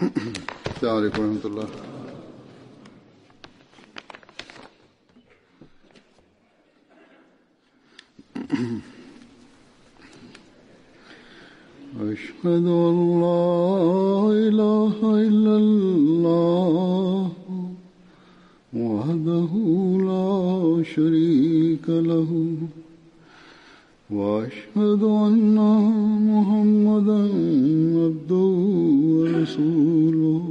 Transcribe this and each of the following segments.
السلام عليكم ورحمة الله أشهد أن لا إله إلا الله وحده لا شريك له وأشهد أن محمدا عبده ورسوله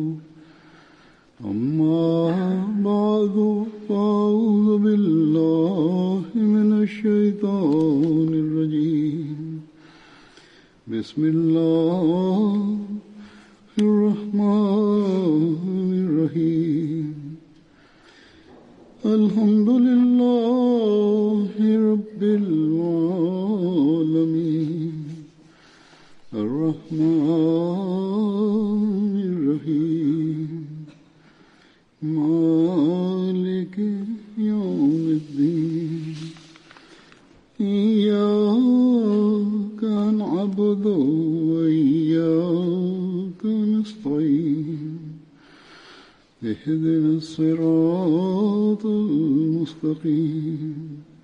أما بعد فأعوذ بالله من الشيطان الرجيم بسم الله الرحمن الرحيم الحمد لله رب العالمين الرحمن الرحيم مالك يوم الدين إياك نعبد وإياك نستعين اهدنا الصراط المستقيم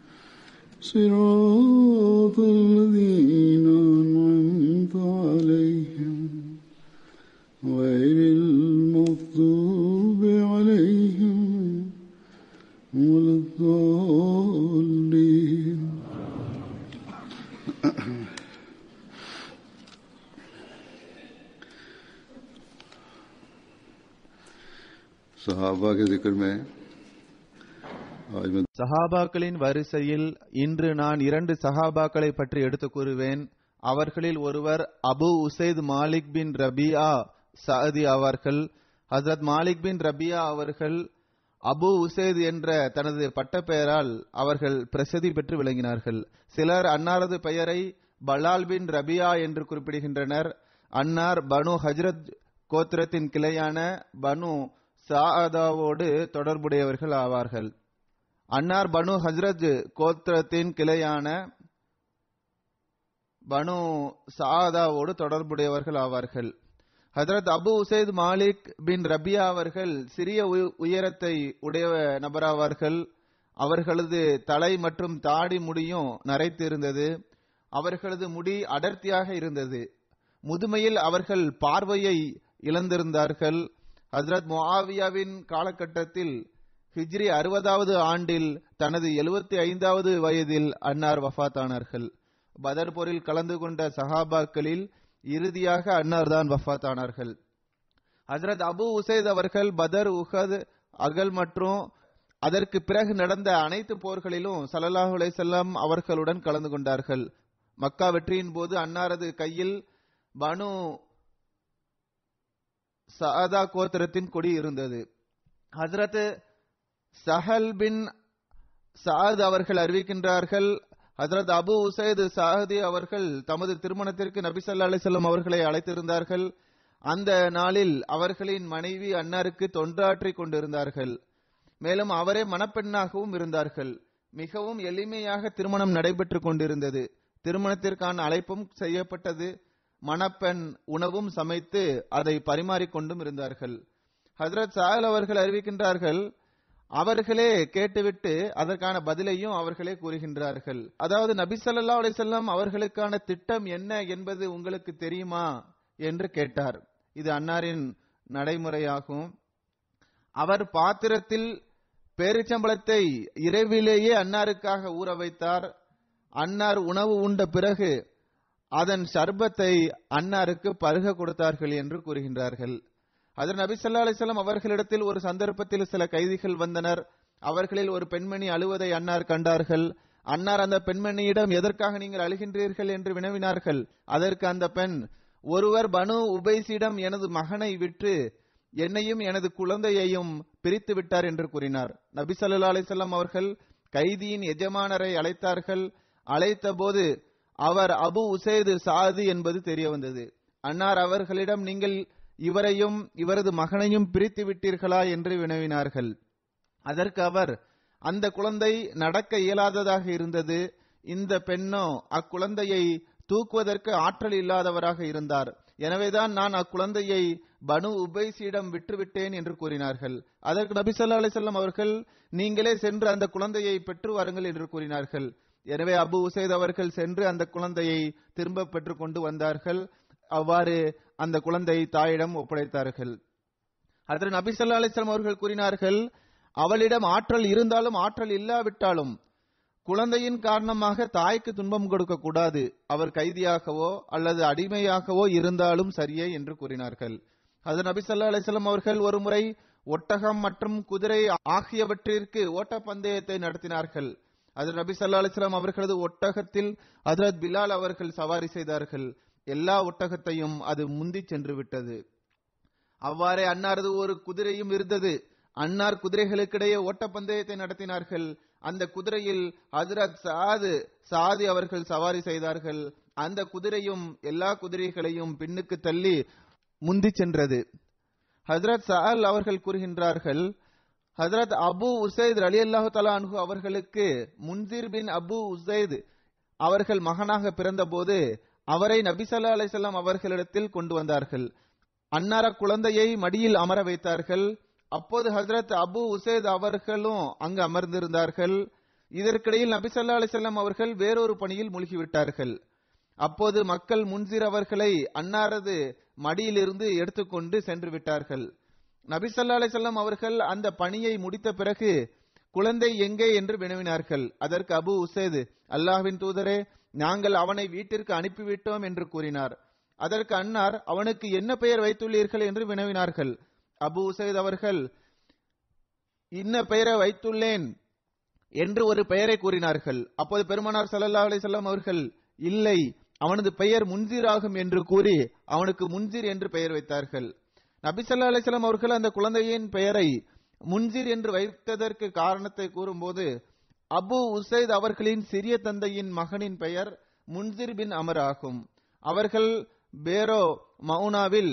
صراط الذين أنعمت عليهم غير المغضوب عليهم ولا الضالين सहाबा के जिक्र में आज मैं சஹாபாக்களின் வரிசையில் இன்று நான் இரண்டு சஹாபாக்களை பற்றி எடுத்துக் கூறுவேன் அவர்களில் ஒருவர் அபு உசைத் மாலிக் பின் ரபியா சஅதி அவர்கள் ஹசரத் மாலிக் பின் ரபியா அவர்கள் அபு உசைத் என்ற தனது பட்டப்பெயரால் அவர்கள் பிரசித்தி பெற்று விளங்கினார்கள் சிலர் அன்னாரது பெயரை பலால் பின் ரபியா என்று குறிப்பிடுகின்றனர் அன்னார் பனு ஹஜ்ரத் கோத்திரத்தின் கிளையான பனு சாஅதாவோடு தொடர்புடையவர்கள் ஆவார்கள் அன்னார் பனு ஹஜ்ரத் கோத்திரத்தின் கிளையான பனு சாதாவோடு தொடர்புடையவர்கள் ஆவார்கள் ஹஜரத் அபு உசைத் மாலிக் பின் ரபியா அவர்கள் சிறிய உய- உயரத்தை உடைய நபராவார்கள் அவர்களது தலை மற்றும் தாடி முடியும் நரைத்து இருந்தது அவர்களது முடி அடர்த்தியாக இருந்தது முதுமையில் அவர்கள் பார்வையை இழந்திருந்தார்கள் ஹஜரத் முஆவியாவின் காலகட்டத்தில் ஹிஜ்ரி அறுபதாவது ஆண்டில் தனது எழுபத்தி ஐந்தாவது வயதில் அன்னார் வஃபாத்தானார்கள் பதர் போரில் கலந்து கொண்ட சஹாபாக்களில் இறுதியாக அன்னார் தான் வஃபாத்தானார்கள் ஹஜரத் அபு உசைத் அவர்கள் பதர் உஹத் அகல் மற்றும் அதற்கு பிறகு நடந்த அனைத்து போர்களிலும் ஸல்லல்லாஹு அலைஹி வஸல்லம் அவர்களுடன் கலந்து கொண்டார்கள் மக்கா வெற்றியின் போது அன்னாரது கையில் பனு சஅதா கோத்திரத்தின் கொடி இருந்தது ஹஜரத் சஹல் பின் சாத் அவர்கள் அறிவிக்கின்றார்கள் ஹஜரத் அபு உசைத் சாஹதி அவர்கள் தமது திருமணத்திற்கு நபி ஸல்லல்லாஹு அலைஹி வஸல்லம் அவர்களை அழைத்திருந்தார்கள் அந்த நாளில் அவர்களின் மனைவி அன்னாருக்கு தொண்டாற்றிக் கொண்டிருந்தார்கள் மேலும் அவரே மணப்பெண்ணாகவும் இருந்தார்கள் மிகவும் எளிமையாக திருமணம் நடைபெற்றுக் கொண்டிருந்தது திருமணத்திற்கான அழைப்பும் செய்யப்பட்டது மணப்பெண் உணவும் சமைத்து அதை பரிமாறிக்கொண்டும் இருந்தார்கள் ஹஜரத் சாஹல் அவர்கள் அறிவிக்கின்றார்கள் அவர்களே கேட்டுவிட்டு அதற்கான பதிலையும் அவர்களே கூறுகின்றார்கள் அதாவது நபி ஸல்லல்லாஹு அலைஹி வஸல்லம் அவர்களுக்கான திட்டம் என்ன என்பது உங்களுக்கு தெரியுமா என்று கேட்டார் இது அன்னாரின் நடைமுறையாகும் அவர் பாத்திரத்தில் பேரிச்சம்பளத்தை இரவிலேயே அன்னாருக்காக ஊற வைத்தார் அன்னார் உணவு உண்ட பிறகு அதன் சர்பத்தை அன்னாருக்கு பருக கொடுத்தார்கள் என்று கூறுகின்றார்கள் அதன் நபி ஸல்லல்லாஹு அலைஹி வஸல்லம் அவர்களிடத்தில் ஒரு சந்தர்ப்பத்தில் சில கைதிகள் வந்தனர் அவர்களில் ஒரு பெண்மணி அழுவதை அன்னார் கண்டார்கள் அன்னார் அந்த பெண்மணியிடம் எதற்காக நீங்கள் அழுகின்றீர்கள் என்று வினவினார்கள் அதற்கு அந்த பெண் ஒருவர் பனு உபைசிடம் எனது மகனை விற்று என்னையும் எனது குழந்தையையும் பிரித்து விட்டார் என்று கூறினார் நபி ஸல்லல்லாஹு அலைஹி வஸல்லம் அவர்கள் கைதியின் எஜமானரை அழைத்தார்கள் அழைத்த போது அவர் அபு உசைது சாது என்பது தெரிய வந்தது அன்னார் அவர்களிடம் நீங்கள் இவரையும் இவரது மகனையும் பிரித்து விட்டீர்களா என்று வினவினார்கள் அதற்கு அவர் அந்த குழந்தை நடக்க இயலாததாக இருந்தது இந்த பெண்ணோ அக்குழந்தையை தூக்குவதற்கு ஆற்றல் இல்லாதவராக இருந்தார் எனவேதான் நான் அக்குழந்தையை பனு உபைசியிடம் விட்டுவிட்டேன் என்று கூறினார்கள் அதற்கு நபி ஸல்லல்லாஹு அலைஹி வஸல்லம் அவர்கள் நீங்களே சென்று அந்த குழந்தையை பெற்று வாருங்கள் என்று கூறினார்கள் எனவே அபு உசைத் அவர்கள் சென்று அந்த குழந்தையை திரும்ப பெற்றுக் கொண்டு வந்தார்கள் அவ்வாறு அந்த குழந்தை தாயிடம் ஒப்படைத்தார்கள் அதில் நபி ஸல்லல்லாஹு அலைஹி வஸல்லம் அவர்கள் கூறினார்கள் அவளிடம் ஆற்றல் இருந்தாலும் ஆற்றல் இல்லாவிட்டாலும் குழந்தையின் காரணமாக தாய்க்கு துன்பம் கொடுக்க கூடாது அவர் கைதியாகவோ அல்லது அடிமையாகவோ இருந்தாலும் சரியே என்று கூறினார்கள் அது நபி ஸல்லல்லாஹு அலைஹி வஸல்லம் அவர்கள் ஒரு முறை ஒட்டகம் மற்றும் குதிரை ஆகியவற்றிற்கு ஓட்டப்பந்தயத்தை நடத்தினார்கள் அது நபி ஸல்லல்லாஹு அலைஹி வஸல்லம் அவர்களது ஒட்டகத்தில் ஹஜ்ரத் பிலால் அவர்கள் சவாரி செய்தார்கள் எல்லா ஒட்டகத்தையும் அது முந்தி சென்று விட்டது அவ்வாறே அன்னாரது ஒரு குதிரையும் இருந்தது அன்னார் குதிரைகளுக்கிடையே ஓட்டப்பந்தயத்தை நடத்தினார்கள் அந்த குதிரையில் ஹஜ்ரத் சாது சாதி அவர்கள் சவாரி செய்தார்கள் அந்த குதிரையும் எல்லா குதிரைகளையும் பின்னுக்கு தள்ளி முந்தி சென்றது ஹஜ்ரத் சஹல் அவர்கள் கூறுகின்றார்கள் ஹஜ்ரத் அபு உசைத் அலி அல்லாஹு தலா அன்ஹு அவர்களுக்கு முன்சிர் பின் அபு உசைத் அவர்கள் மகனாக பிறந்தபோது அவரை நபி ஸல்லல்லாஹு அலைஹி வஸல்லம் அவர்களிடத்தில் கொண்டு வந்தார்கள் அன்னார குழந்தையை மடியில் அமர வைத்தார்கள் அப்போது ஹஜ்ரத் அபு உசேத் அவர்களும் அங்கு அமர்ந்திருந்தார்கள் இதற்கிடையில் நபி ஸல்லல்லாஹு அலைஹி வஸல்லம் அவர்கள் வேறொரு பணியில் மூழ்கிவிட்டார்கள் அப்போது மக்கள் முன்சிர் அவர்களை அன்னாரது மடியிலிருந்து எடுத்துக்கொண்டு சென்று விட்டார்கள் நபி ஸல்லல்லாஹு அலைஹி வஸல்லம் அவர்கள் அந்த பணியை முடித்த பிறகு குழந்தை எங்கே என்று வினவினார்கள் அதற்கு அபு உசேது அல்லாஹ்வின் தூதரே நாங்கள் அவனை வீட்டிற்கு அனுப்பிவிட்டோம் என்று கூறினார் அதற்கு அன்னார் அவனுக்கு என்ன பெயர் வைத்துள்ளீர்கள் என்று வினவினார்கள் அபு உசைத் அவர்கள் இன்ன பெயரை வைத்துள்ளேன் என்று ஒரு பெயரை கூறினார்கள் அப்போது பெருமானார் ஸல்லல்லாஹு அலைஹி வஸல்லம் அவர்கள் இல்லை அவனது பெயர் முன்சிர் ஆகும் என்று கூறி அவனுக்கு முன்சிர் என்று பெயர் வைத்தார்கள் நபி ஸல்லல்லாஹு அலைஹி வஸல்லம் அவர்கள் அந்த குழந்தையின் பெயரை முன்சிர் என்று வைத்ததற்கு காரணத்தை கூறும்போது அபு உசைத் அவர்களின் சிறிய தந்தையின் மகனின் பெயர் முன்சிர் பின் அமர் ஆகும் அவர்கள் பேரோ மவுனாவில்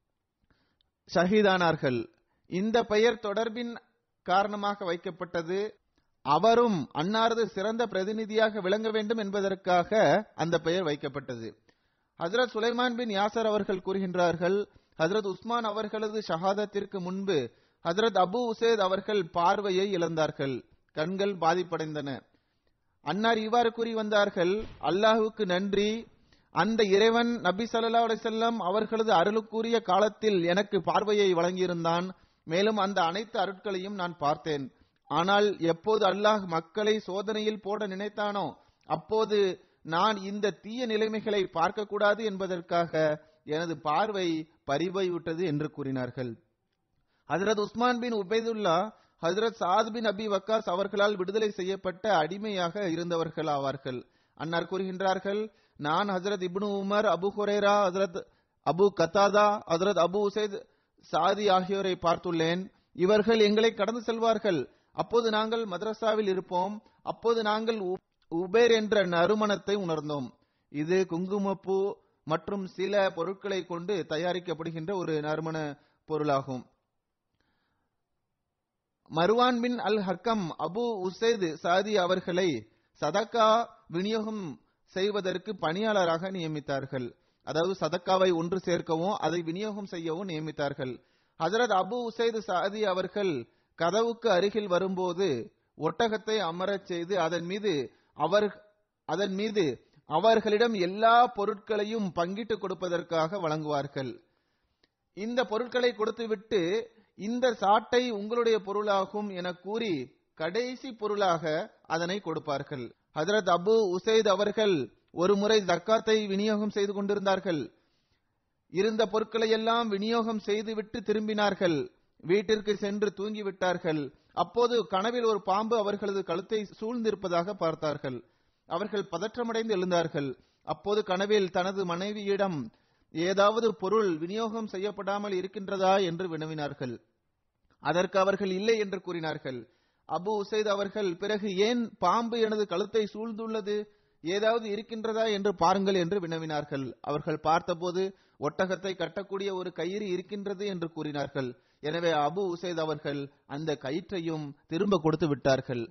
ஷஹீதானார்கள் இந்த பெயர் தொடர்பின் காரணமாக வைக்கப்பட்டது அவரும் அன்னாரது சிறந்த பிரதிநிதியாக விளங்க வேண்டும் என்பதற்காக அந்த பெயர் வைக்கப்பட்டது ஹஜரத் சுலைமான் பின் யாசர் அவர்கள் கூறுகின்றார்கள் ஹஜரத் உஸ்மான் அவர்களது ஷஹாதத்திற்கு முன்பு ஹஜரத் அபு உசேத் அவர்கள் பார்வையை இழந்தார்கள் கண்கள் பாதிப்படைந்தன அன்னார் இவ்வாறு கூறி வந்தார்கள் அல்லாஹுக்கு நன்றி அந்த இறைவன் நபி ஸல்லல்லாஹு அலைஹி வஸல்லம் அவர்களது அருளுக்குரிய காலத்தில் எனக்கு பார்வையை வழங்கியிருந்தான் மேலும் அந்த அனைத்து அருட்களையும் நான் பார்த்தேன் ஆனால் எப்போது அல்லாஹ் மக்களை சோதனையில் போட நினைத்தானோ அப்போது நான் இந்த தீய நிலைமைகளை பார்க்கக்கூடாது என்பதற்காக எனது பார்வை பறிபோய் விட்டது என்று கூறினார்கள் ஹஜரத் உஸ்மான் பின் உபைதுல்லா ஹஜரத் சாத் பின் அபி வக்காஸ் அவர்களால் விடுதலை செய்யப்பட்ட அடிமையாக இருந்தவர்கள் ஆவார்கள் அன்னார் கூறுகின்றார்கள் நான் ஹஜரத் இப்னு உமர் அபு ஹுரேரா ஹஜரத் அபு கத்தாதா ஹஜரத் அபு உசைத் சாதி ஆகியோரை பார்த்துள்ளேன் இவர்கள் எங்களை கடந்து செல்வார்கள் அப்போது நாங்கள் மദ്രസാவில் இருப்போம் அப்போது நாங்கள் உ- உபேர் என்ற நறுமணத்தை உணர்ந்தோம் இது குங்குமப்பூ மற்றும் சில பொருட்களை கொண்டு தயாரிக்கப்படுகின்ற ஒரு நறுமண பொருளாகும் மர்வான் பின் அல் ஹக்கம் அபு உசைத் சாதி அவர்களை சதக்கா விநியோகம் செய்வதற்கு பணியாளராக நியமித்தார்கள் அதாவது சதக்காவை ஒன்று சேர்க்கவும் அதை விநியோகம் செய்யவும் நியமித்தார்கள் ஹஜரத் அபு உசைத் சாதி அவர்கள் கதவுக்கு அருகில் வரும்போது ஒட்டகத்தை அமரச் செய்து அதன் மீது அவர் அதன் மீது அவர்களிடம் எல்லா பொருட்களையும் பங்கிட்டு கொடுப்பதற்காக வழங்குவார்கள் இந்த பொருட்களை கொடுத்துவிட்டு இந்த சாட்டை உங்களுடைய பொருளாகும் என கூறி கடைசி பொருளாக அதனை கொடுப்பார்கள் ஹஜரத் அபு உசைத் அவர்கள் ஒரு முறை ஜக்காத்தை விநியோகம் செய்து கொண்டிருந்தார்கள் இருந்த பொருட்களை எல்லாம் விநியோகம் செய்துவிட்டு திரும்பினார்கள் வீட்டிற்கு சென்று தூங்கிவிட்டார்கள் அப்போது கனவில் ஒரு பாம்பு அவர்களது கழுத்தை சூழ்ந்திருப்பதாக பார்த்தார்கள் அவர்கள் பதற்றமடைந்து எழுந்தார்கள் அப்போது கனவில் தனது மனைவியிடம் ஏதாவது பொருள் விநியோகம் செய்யப்படாமல் இருக்கின்றதா என்று வினவினார்கள் அதற்கு அவர்கள் இல்லை என்று கூறினார்கள் அபு உசைத் அவர்கள் பிறகு ஏன் பாம்பு எனது கழுத்தை சூழ்ந்துள்ளது ஏதாவது இருக்கின்றதா என்று பாருங்கள் என்று வினவினார்கள் அவர்கள் பார்த்தபோது ஒட்டகத்தை கட்டக்கூடிய ஒரு கயிறு இருக்கின்றது என்று கூறினார்கள் எனவே அபு உசைத் அவர்கள் அந்த கயிற்றையும் திரும்ப கொடுத்து விட்டார்கள்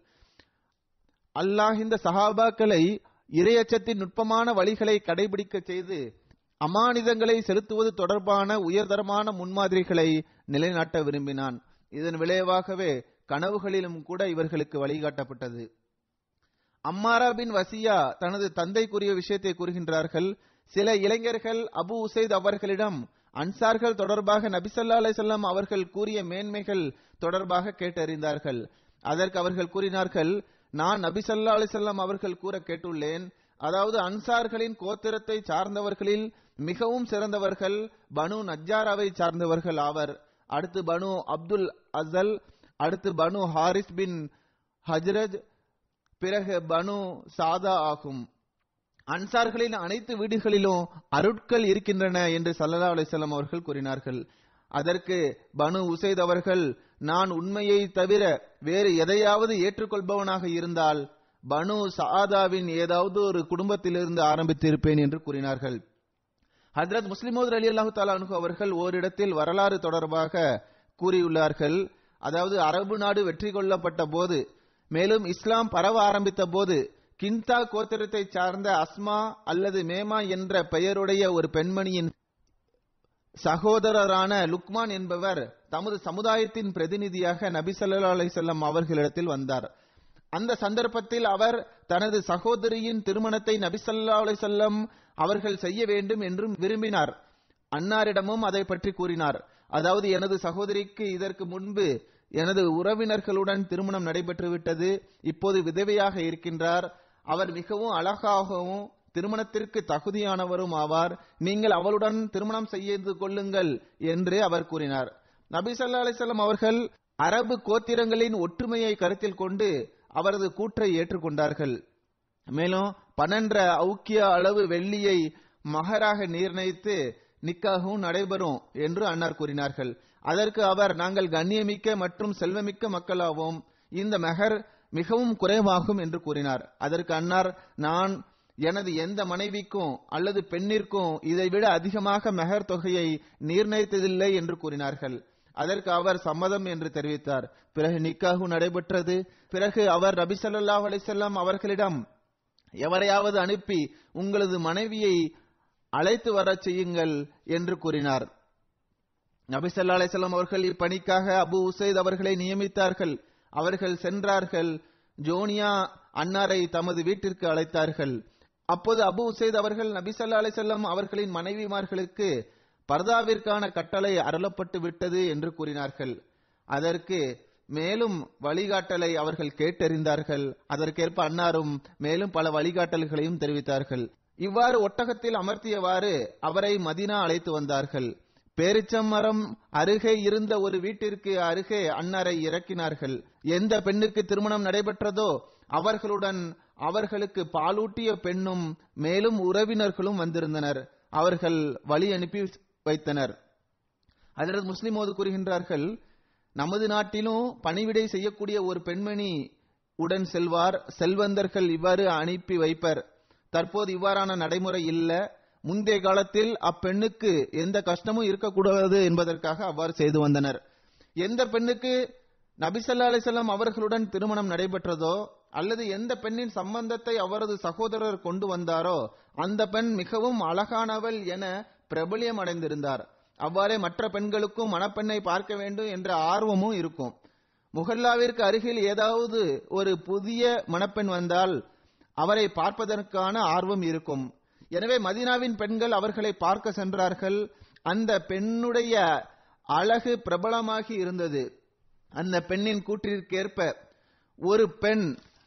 அல்லாஹ் இந்த சஹாபாக்களை இரையச்சத்தின் நுட்பமான வழிகளை கடைபிடிக்க செய்து அமானிதங்களை செலுத்துவது தொடர்பான உயர்தரமான முன்மாதிரிகளை நிலைநாட்ட விரும்பினான் இதன் விளைவாகவே கனவுகளிலும் கூட இவர்களுக்கு வழிகாட்டப்பட்டது அம்மாரா பின் வசியா தனது தந்தைக்குரிய விஷயத்தை கூறுகின்றார்கள் சில இளைஞர்கள் அபு உசைத் அவர்களிடம் அன்சார்கள் தொடர்பாக நபிசல்லா அலிசல்லாம் அவர்கள் கூறிய மேன்மைகள் தொடர்பாக கேட்டறிந்தார்கள் அதற்கு அவர்கள் கூறினார்கள் நான் நபிசல்லா அலிசல்லாம் அவர்கள் கூற கேட்டுள்ளேன் அதாவது அன்சார்களின் கோத்திரத்தை சார்ந்தவர்களில் மிகவும் சிறந்தவர்கள் பனு நஜ்ஜாராவை சார்ந்தவர்கள் ஆவர் அடுத்து பனு அப்துல் அசல் அடுத்து பனு ஹாரிஸ் பின் ஹஜ்ரஜ் பிறகு பனு சாதா ஆகும் அன்சார்களின் அனைத்து வீடுகளிலும் அருட்கள் இருக்கின்றன என்று சல்லா அலிசல்லாம் அவர்கள் கூறினார்கள் அதற்கு பனு உசைத் அவர்கள் நான் உண்மையை தவிர வேறு எதையாவது ஏற்றுக்கொள்பவனாக இருந்தால் பனு சாதாவின் ஏதாவது ஒரு குடும்பத்திலிருந்து ஆரம்பித்திருப்பேன் என்று கூறினார்கள் ஹஜரத் முஸ்லிமோத் அலி அல்லாஹு தாலானு அவர்கள் ஓரிடத்தில் வரலாறு தொடர்பாக கூறியுள்ளார்கள் அதாவது அரபு நாடு வெற்றி கொள்ளப்பட்ட போது மேலும் இஸ்லாம் பரவ ஆரம்பித்த போது கின்தா கோத்திரத்தை சார்ந்த அஸ்மா அல்லது மேமா என்ற பெயருடைய ஒரு பெண்மணியின் சகோதரரான லுக்மான் என்பவர் தமது சமுதாயத்தின் பிரதிநிதியாக நபி சல்லா அலிசல்லாம் அவர்களிடத்தில் வந்தார் அந்த சந்தர்ப்பத்தில் அவர் தனது சகோதரியின் திருமணத்தை நபி சல்லா அலிசல்லம் அவர்கள் செய்ய வேண்டும் என்றும் விரும்பினார் அன்னாரிடமும் அதை பற்றி கூறினார் அதாவது எனது சகோதரிக்கு இதற்கு முன்பு எனது உறவினர்களுடன் திருமணம் நடைபெற்று விட்டது இப்போது விதவையாக இருக்கின்றார் அவர் மிகவும் அழகாகவும் திருமணத்திற்கு தகுதியானவரும் ஆவார் நீங்கள் அவளுடன் திருமணம் செய்து கொள்ளுங்கள் என்று அவர் கூறினார் நபி சல்லா அலிசல்லாம் அவர்கள் அரபு கோத்திரங்களின் ஒற்றுமையை கருத்தில் கொண்டு அவரது கூற்றை ஏற்றுக்கொண்டார்கள் மேலும் பன்னெண்ட அவுக்கிய அளவு வெள்ளியை மகராக நிர்ணயித்து நிக்காகவும் நடைபெறும் என்று அன்னார் கூறினார்கள் அதற்கு அவர் நாங்கள் கண்ணியமிக்க மற்றும் செல்வமிக்க மக்களாவோம் இந்த மெஹர் மிகவும் குறைவாகும் என்று கூறினார் அதற்கு அன்னார் நான் எனது எந்த மனைவிக்கும் அல்லது பெண்ணிற்கும் இதைவிட அதிகமாக மெஹர் தொகையை நிர்ணயித்ததில்லை என்று கூறினார்கள் அதற்கு அவர் சம்மதம் என்று தெரிவித்தார் பிறகு நிக்காகு நடைபெற்றது பிறகு அவர் நபி ஸல்லல்லாஹு அலைஹி வஸல்லம் அவர்களிடம் எவரையாவது அனுப்பி உங்களது மனைவியை அழைத்து வரச் செய்யுங்கள் என்று கூறினார் நபி ஸல்லல்லாஹு அலைஹி வஸல்லம் அவர்கள் இப்பணிக்காக அபு உசைத் அவர்களை நியமித்தார்கள் அவர்கள் சென்றார்கள் ஜோனியா அன்னாரை தமது வீட்டிற்கு அழைத்தார்கள் அப்போது அபு உசைத் அவர்கள் நபி ஸல்லல்லாஹு அலைஹி வஸல்லம் அவர்களின் மனைவிமார்களுக்கு பர்தாவிற்கான கட்டளை அருளப்பட்டு விட்டது என்று கூறினார்கள் அதற்கு மேலும் வழிகாட்டலை அவர்கள் கேட்டறிந்தார்கள் அதற்கேற்ப அன்னாரும் மேலும் பல வழிகாட்டல்களையும் தெரிவித்தார்கள் இவ்வாறு ஒட்டகத்தில் அமர்த்தியவாறு அவரை மதினா அழைத்து வந்தார்கள் பேரிச்சம் மரம் அருகே இருந்த ஒரு வீட்டிற்கு அருகே அன்னாரை இறக்கினார்கள் எந்த பெண்ணுக்கு திருமணம் நடைபெற்றதோ அவர்களுடன் அவர்களுக்கு பாலூட்டிய பெண்ணும் மேலும் உறவினர்களும் வந்திருந்தனர் அவர்கள் வழி அனுப்பி வைத்தனர் அதற்கு முஸ்லிமோது கூறுகின்றார்கள் நமது நாட்டிலும் பணிவிடை செய்யக்கூடிய ஒரு பெண்மணி உடன் செல்வார் செல்வந்தர்கள் இவ்வாறு அனுப்பி வைப்பர் தற்போது இவ்வாறான நடைமுறை இல்ல முந்தைய காலத்தில் அப்பெண்ணுக்கு எந்த கஷ்டமும் இருக்கக்கூடாது என்பதற்காக அவ்வாறு செய்து வந்தனர் எந்த பெண்ணுக்கு நபிசல்லா அலிசல்லாம் அவர்களுடன் திருமணம் நடைபெற்றதோ அல்லது எந்த பெண்ணின் சம்பந்தத்தை அவரது சகோதரர் கொண்டு வந்தாரோ அந்த பெண் மிகவும் அழகானவள் என பிரபலியம் அடைந்திருந்தார் அவ்வாறே மற்ற பெண்களுக்கும் மணப்பெண்ணை பார்க்க வேண்டும் என்ற ஆர்வமும் இருக்கும் முகல்லாவிற்கு அருகில் ஏதாவது ஒரு புதிய மணப்பெண் வந்தால் அவரை பார்ப்பதற்கான ஆர்வம் இருக்கும் எனவே மதீனாவின் பெண்கள் அவர்களை பார்க்க சென்றார்கள் அந்த பெண்ணுடைய அழகு பிரபலமாகி இருந்தது அந்த பெண்ணின் கூற்றிற்கேற்ப ஒரு பெண்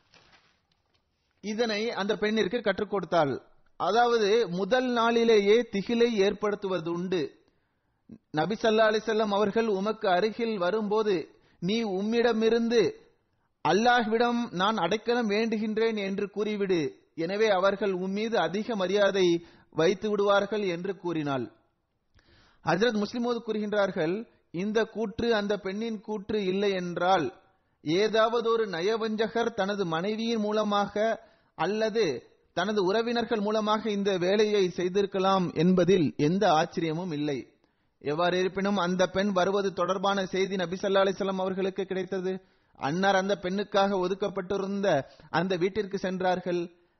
இதனை அந்த பெண்ணிற்கு கற்றுக் கொடுத்தாள் அதாவது முதல் நாளிலேயே திகிலை ஏற்படுத்துவது உண்டு நபி சல்லா அலிசல்லாம் அவர்கள் உமக்கு அருகில் வரும்போது நீ உம்மிடமிருந்து அல்லாஹ்விடம் நான் அடைக்கலம் வேண்டுகின்றேன் என்று கூறிவிடு எனவே அவர்கள் உம்மீது அதிக மரியாதை வைத்து விடுவார்கள் என்று கூறினாள் ஹஜரத் முஸ்லிமோது கூறுகின்றார்கள் இந்த கூற்று அந்த பெண்ணின் கூற்று இல்லை என்றால் ஏதாவது ஒரு நயவஞ்சகர் தனது மனைவியின் மூலமாக அல்லது தனது உறவினர்கள் மூலமாக இந்த வேலையை செய்திருக்கலாம் என்பதில் எந்த ஆச்சரியமும் இல்லை எவ்வாறு இருப்பினும் அந்த பெண் வருவது தொடர்பான செய்தி நபி சல்லா அலிஸ்லாம் அவர்களுக்கு கிடைத்தது அன்னார் அந்த பெண்ணுக்காக ஒதுக்கப்பட்டிருந்த அந்த வீட்டிற்கு சென்றார்கள்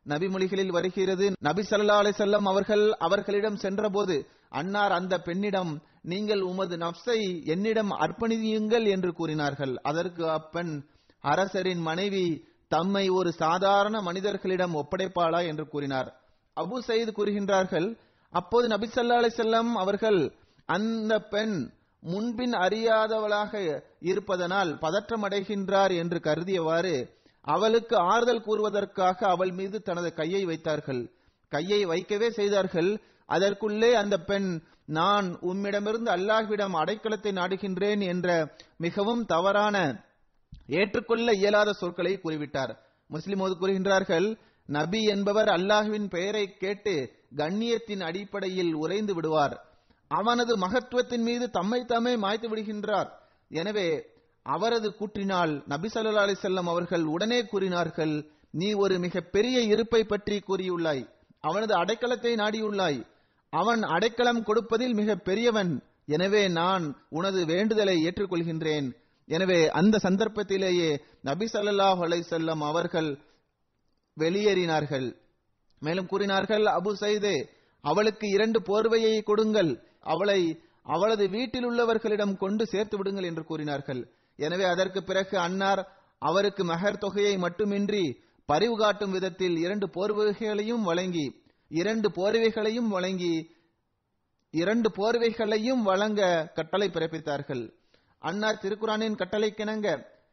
நபிமொழிகளில் வருகிறது நபி ஸல்லல்லாஹு அலைஹி வஸல்லம் அவர்கள் அவர்களிடம் சென்றபோது அன்னார் அந்த பெண்ணிடம் நீங்கள் உமது நப்சை என்னிடம் அர்ப்பணியுங்கள் என்று கூறினார்கள் அதற்கு அப்பெண் அரசரின் மனைவி தம்மை ஒரு சாதாரண மனிதர்களிடம் ஒப்படைப்பாளா என்று கூறினார் அபு சயீத் கூறுகின்றார்கள் அப்போது நபி ஸல்லல்லாஹு அலைஹி வஸல்லம் அவர்கள் அந்த பெண் முன்பின் அறியாதவளாக இருப்பதனால் பதற்றமடைகின்றார் என்று கருதியவாறு அவளுக்கு ஆறுதல் கூறுவதற்காக அவள் மீது தனது கையை வைத்தார்கள் கையை வைக்கவே செய்தார்கள் அதற்குள்ளே அந்த பெண் நான் உம்மிடமிருந்து அல்லாஹ்விடம் அடைக்கலத்தை நாடுகின்றேன் என்ற மிகவும் தவறான ஏற்றுக்கொள்ள இயலாத சொற்களை கூறிவிட்டார் முஸ்லிமோது கூறுகின்றார்கள் நபி என்பவர் அல்லாஹ்வின் பெயரை கேட்டு கண்ணியத்தின் அடிப்படையில் உறைந்து விடுவார் அவனது மகத்துவத்தின் மீது தம்மை தாமே மாய்த்து விடுகின்றார் எனவே அவரது கூற்றினால் நபி ஸல்லல்லாஹு அலைஹி வஸல்லம் அவர்கள் உடனே கூறினார்கள் நீ ஒரு மிக பெரிய இருப்பை பற்றி கூறியுள்ளாய் அவனது அடைக்கலத்தை நாடியுள்ளாய் அவன் அடைக்கலம் கொடுப்பதில் மிக பெரியவன் எனவே நான் உனது வேண்டுதலை ஏற்றுக்கொள்கின்றேன் எனவே அந்த சந்தர்ப்பத்திலேயே நபி ஸல்லல்லாஹு அலைஹி வஸல்லம் அவர்கள் வெளியேறினார்கள் மேலும் கூறினார்கள் அபு சைதே அவளுக்கு இரண்டு போர்வையை கொடுங்கள் அவளை அவளது வீட்டில் உள்ளவர்களிடம் கொண்டு சேர்த்து விடுங்கள் என்று கூறினார்கள் எனவே அதற்கு பிறகு அன்னார் அவருக்கு மகர் தொகையை மட்டுமின்றி பரிவு காட்டும் விதத்தில் இரண்டு போர்வைகளையும் வழங்கி இரண்டு போர்வைகளையும் வழங்கி இரண்டு போர்வைகளையும் வழங்க கட்டளை பிறப்பித்தார்கள் அன்னார் திருக்குரானின் கட்டளைக்கிணங்க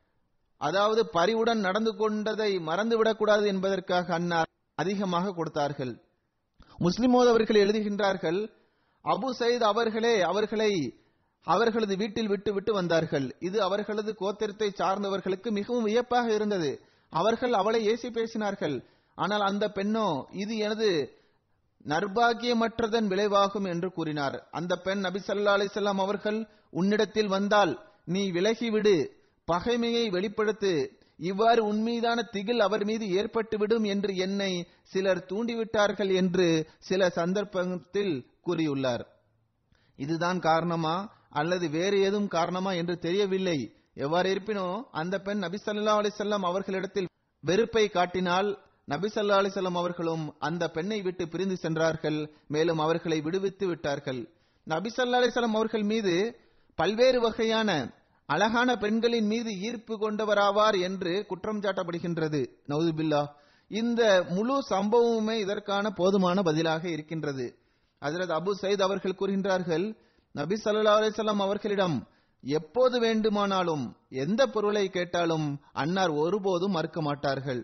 அதாவது பரிவுடன் நடந்து கொண்டதை மறந்துவிடக்கூடாது என்பதற்காக அன்னார் அதிகமாக கொடுத்தார்கள் முஸ்லிமோது அவர்கள் எழுதுகின்றார்கள் அபு சயீத் அவர்களே அவர்களை அவர்களது வீட்டில் விட்டு விட்டு வந்தார்கள் இது அவர்களது கோத்திரத்தை சார்ந்தவர்களுக்கு மிகவும் வியப்பாக இருந்தது அவர்கள் அவளை ஏசி பேசினார்கள் ஆனால் அந்த பெண்ணோ இது எனது நர்பாகியமற்றதன் விளைவாகும் என்று கூறினார் அந்த பெண் நபி ஸல்லல்லாஹு அலைஹி வஸல்லம் அவர்கள் உன்னிடத்தில் வந்தால் நீ விலகிவிடு பகைமையை வெளிப்படுத்து இவ்வாறு உன்மீதான திகில் அவர் மீது ஏற்பட்டுவிடும் என்று என்னை சிலர் தூண்டிவிட்டார்கள் என்று சில சந்தர்ப்பத்தில் கூறியுள்ளார் இதுதான் காரணமா அல்லது வேறு ஏதும் காரணமா என்று தெரியவில்லை எவ்வாறு இருப்பினோ அந்த பெண் நபி ஸல்லல்லாஹு அலைஹி வஸல்லம் அவர்களிடத்தில் வெறுப்பை காட்டினால் நபி ஸல்லல்லாஹு அலைஹி வஸல்லம் அவர்களும் அந்த பெண்ணை விட்டு பிரிந்து சென்றார்கள் மேலும் அவர்களை விடுவித்து விட்டார்கள் நபி ஸல்லல்லாஹு அலைஹி வஸல்லம் அவர்கள் மீது பல்வேறு வகையான அழகான பெண்களின் மீது ஈர்ப்பு கொண்டவராவார் என்று குற்றம் சாட்டப்படுகின்றது நவுதுபில்லா இந்த முழு சம்பவமுமே இதற்கான போதுமான பதிலாக இருக்கின்றது ஹஜரத் அபு சயீத் அவர்கள் கூறுகின்றார்கள் நபி ஸல்லல்லாஹு அலைஹி வஸல்லம் அவர்களிடம் எப்போது வேண்டுமானாலும் எந்த பொருளை கேட்டாலும் அன்னார் ஒருபோதும் மறுக்க மாட்டார்கள்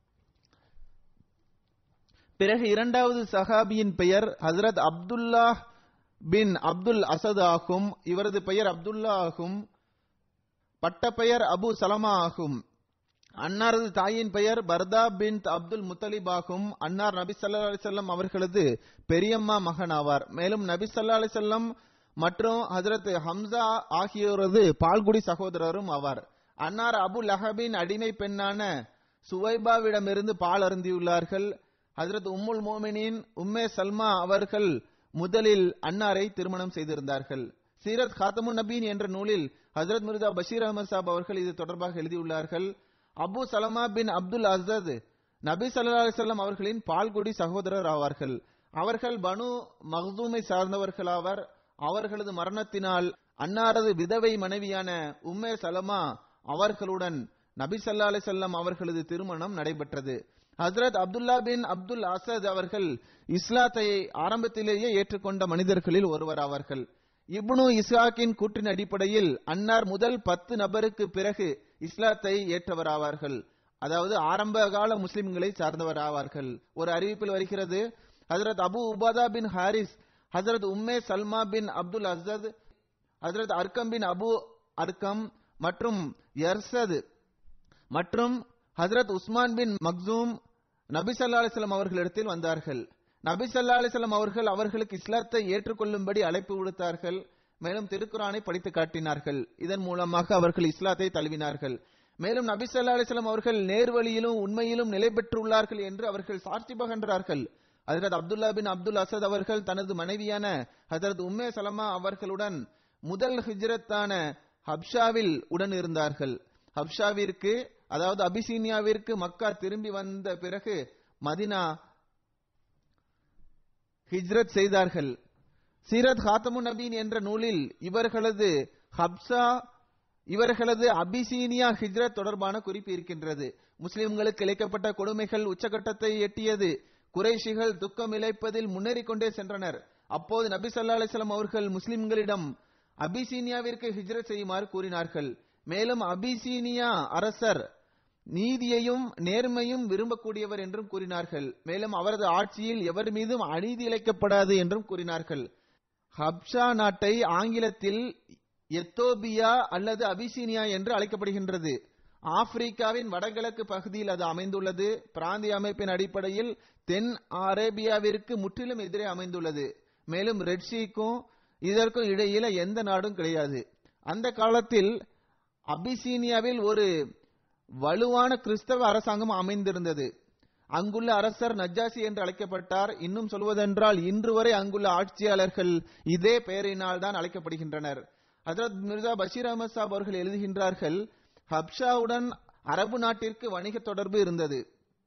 பிறகு இரண்டாவது சஹாபியின் பெயர் ஹசரத் அப்துல்லா பின் அப்துல் அசத் ஆகும் இவரது பெயர் அப்துல்லா ஆகும் பட்டப்பெயர் அபு சலமா ஆகும் அன்னாரது தாயின் பெயர் பர்தா பின் அப்துல் முத்தலிப் ஆகும் அன்னார் நபி ஸல்லல்லாஹு அலைஹி வஸல்லம் அவர்களது பெரியம்மா மகன் ஆவார் மேலும் நபி ஸல்லல்லாஹு அலைஹி வஸல்லம் மற்றும் ஹஜரத் ஹம்சா ஆகியோரது பால்குடி சகோதரரும் ஆவார் அன்னார் அபு லஹபின் அடிமை பெண்ணான சுவைபாவிடமிருந்து பால் அருந்தியுள்ளார்கள் ஹஜரத் உம்முல் மோமினின் உம்மே சல்மா அவர்கள் முதலில் அன்னாரை திருமணம் செய்திருந்தார்கள் சீரத் காத்தமுன் நபீன் என்ற நூலில் ஹஜரத் மிர்தா பஷீர் அஹமது சாப் அவர்கள் இது தொடர்பாக எழுதியுள்ளார்கள் அபு சலமா பின் அப்துல் அசத் நபி ஸல்லல்லாஹு அலைஹி வஸல்லம் அவர்களின் பால்குடி சகோதரர் ஆவார்கள் அவர்கள் பனு மக்தூமை சார்ந்தவர்களாவர் அவர்களது மரணத்தினால் அன்னாரது விதவை மனைவியான உம்மே சலமா அவர்களுடன் நபி ஸல்லல்லாஹு அலைஹி வஸல்லம் அவர்களது திருமணம் நடைபெற்றது ஹஜரத் அப்துல்லா பின் அப்துல் அசத் அவர்கள் இஸ்லாத்தை ஆரம்பத்திலேயே ஏற்றுக்கொண்ட மனிதர்களில் ஒருவர் ஆவார்கள் இப்னு இஸ்ஹாக்கின் கூற்றின் அடிப்படையில் அன்னார் முதல் பத்து நபருக்கு பிறகு இஸ்லாத்தை ஏற்றவராவார்கள் அதாவது ஆரம்ப கால முஸ்லிம்களை சார்ந்தவர் ஆவார்கள் ஒரு அறிவிப்பில் வருகிறது ஹஜரத் அபு உபாதா பின் ஹாரிஸ் ஹஜரத் Umm Salama bin Abdul Asad ஹஜரத் அர்கம் பின் அபு அர்கம் மற்றும் யர்சத் மற்றும் ஹஜரத் உஸ்மான் பின் மக்சூம் நபி ஸல்லல்லாஹு அலைஹி வஸல்லம் அவர்களிடத்தில் வந்தார்கள் நபி ஸல்லல்லாஹு அலைஹி வஸல்லம் அவர்கள் அவர்களுக்கு இஸ்லாத்தை ஏற்றுக்கொள்ளும்படி அழைப்பு விடுத்தார்கள் மேலும் திருக்குரானை படித்து காட்டினார்கள் இதன் மூலமாக அவர்கள் இஸ்லாத்தை தழுவினார்கள் மேலும் நபி ஸல்லல்லாஹு அலைஹி வஸல்லம் அவர்கள் நேர்வழியிலும் உண்மையிலும் நிலை பெற்றுள்ளார்கள் என்று அவர்கள் சாட்சி பகன்றார்கள் ஹஜரத் அப்துல்லா பின் அப்துல் அசத் அவர்கள் தனது மனைவியான ஹஜரத் உம்மே சலமா அவர்களுடன் முதல் ஹிஜ்ரத்தான ஹப்ஷாவில் உடன் இருந்தார்கள் ஹப்ஷாவிற்கு அதாவது அபிசீனியாவிற்கு மக்கா திரும்பி வந்த பிறகு மதினா ஹிஜ்ரத் செய்தார்கள் சீரத் ஹாத்தமு நபீன் என்ற நூலில் இவர்களது ஹப்சா இவர்களது அபிசீனியா ஹிஜ்ரத் தொடர்பான குறிப்பு இருக்கின்றது முஸ்லிம்களுக்கு இழைக்கப்பட்ட கொடுமைகள் உச்சகட்டத்தை எட்டியது குறைஷிகள் துக்கம் இழைப்பதில் முன்னேறிக் கொண்டே சென்றனர் அப்போது நபி ஸல்லல்லாஹு அலைஹி வஸல்லம் அவர்கள் முஸ்லிம்களிடம் அபிசீனியாவிற்கு ஹிஜ்ரத் செய்யுமாறு கூறினார்கள் மேலும் அபிசீனியா அரசர் நீதியையும் நேர்மையும் விரும்பக்கூடியவர் என்றும் கூறினார்கள் மேலும் அவரது ஆட்சியில் எவர் மீதும் அநீதி இழைக்கப்படாது என்றும் கூறினார்கள் ஹப்ஷா நாட்டை ஆங்கிலத்தில் எத்தோபியா அல்லது அபிசீனியா என்று அழைக்கப்படுகின்றது ஆப்பிரிக்காவின் வடகிழக்கு பகுதியில் அது அமைந்துள்ளது பிராந்திய அமைப்பின் அடிப்படையில் தென் அரேபியாவிற்கு முற்றிலும் எதிரே அமைந்துள்ளது மேலும் ரெட்சிக்கும் இதற்கும் இடையில எந்த நாடும் கிடையாது அந்த காலத்தில் அபிசீனியாவில் ஒரு வலுவான கிறிஸ்தவ அரசாங்கம் அமைந்திருந்தது அங்குள்ள அரசர் நஜ்ஜாசி என்று அழைக்கப்பட்டார் இன்னும் சொல்வதென்றால் இன்று வரை அங்குள்ள ஆட்சியாளர்கள் இதே பெயரினால் தான் அழைக்கப்படுகின்றனர் ஹஜரத் மிர்சா பஷீர் அஹமத் சாப் அவர்கள் எழுதுகின்றார்கள் ஹப்ஷாவுடன் அரபு நாட்டிற்கு வணிக தொடர்பு இருந்தது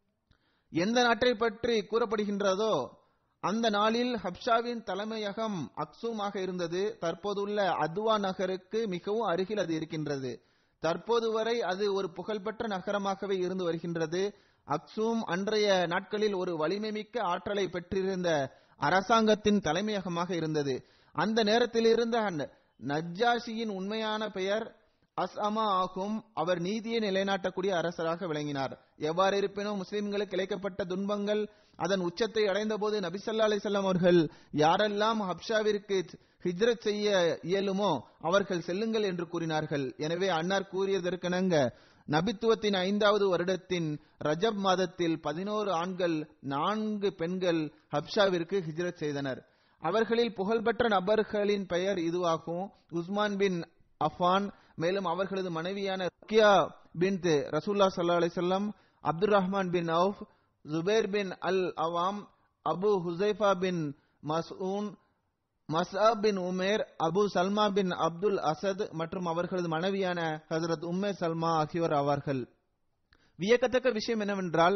எந்த நாட்டை பற்றி கூறப்படுகின்றதோ அந்த நாளில் ஹப்ஷாவின் தலைமையகம் அக்சூமாக இருந்தது தற்போதுள்ள அதுவா நகருக்கு மிகவும் அருகில் அது இருக்கின்றது தற்போது வரை அது ஒரு புகழ்பெற்ற நகரமாகவே இருந்து வருகின்றது அக்சூம் அன்றைய நாட்களில் ஒரு வலிமை மிக்க ஆற்றலை பெற்றிருந்த அரசாங்கத்தின் தலைமையகமாக இருந்தது அந்த நேரத்தில் இருந்த நஜ்ஜாஷியின் உண்மையான பெயர் அஸ்அமா ஆகும் அவர் நீதியை நிலைநாட்டக்கூடிய அரசராக விளங்கினார் எவ்வாறு இருப்பினும் முஸ்லிம்களுக்கு இழைக்கப்பட்ட துன்பங்கள் அதன் உச்சத்தை அடைந்த போது நபிசல்லா அலிசல்லாம் அவர்கள் யாரெல்லாம் ஹப்ஷாவிற்கு ஹிஜ்ரத் செய்ய இயலுமோ அவர்கள் செல்லுங்கள் என்று கூறினார்கள் எனவே அன்னார் கூறியதற்கிணங்க நபித்துவத்தின் ஐந்தாவது வருடத்தின் ரஜப் மாதத்தில் பதினோரு ஆண்கள் நான்கு பெண்கள் ஹப்ஷாவிற்கு ஹிஜ்ரத் செய்தனர் அவர்களில் புகழ்பெற்ற நபர்களின் பெயர் இதுவாகும் உஸ்மான் பின் அஃபான் மேலும் அவர்களது மனைவியான ருக்கியா பின் ரசூல்லா சல்லா அலிசல்லாம் Abdul Rahman bin Awf Zubair bin al Awwam Abu Hudhaifa bin Maz'un Mus'ab bin Umair Abu Salama bin Abdul Asad மற்றும் அவர்களது மனைவியான ஹசரத் உம்மே சல்மா ஆகியோர் ஆவார்கள் வியக்கத்தக்க விஷயம் என்னவென்றால்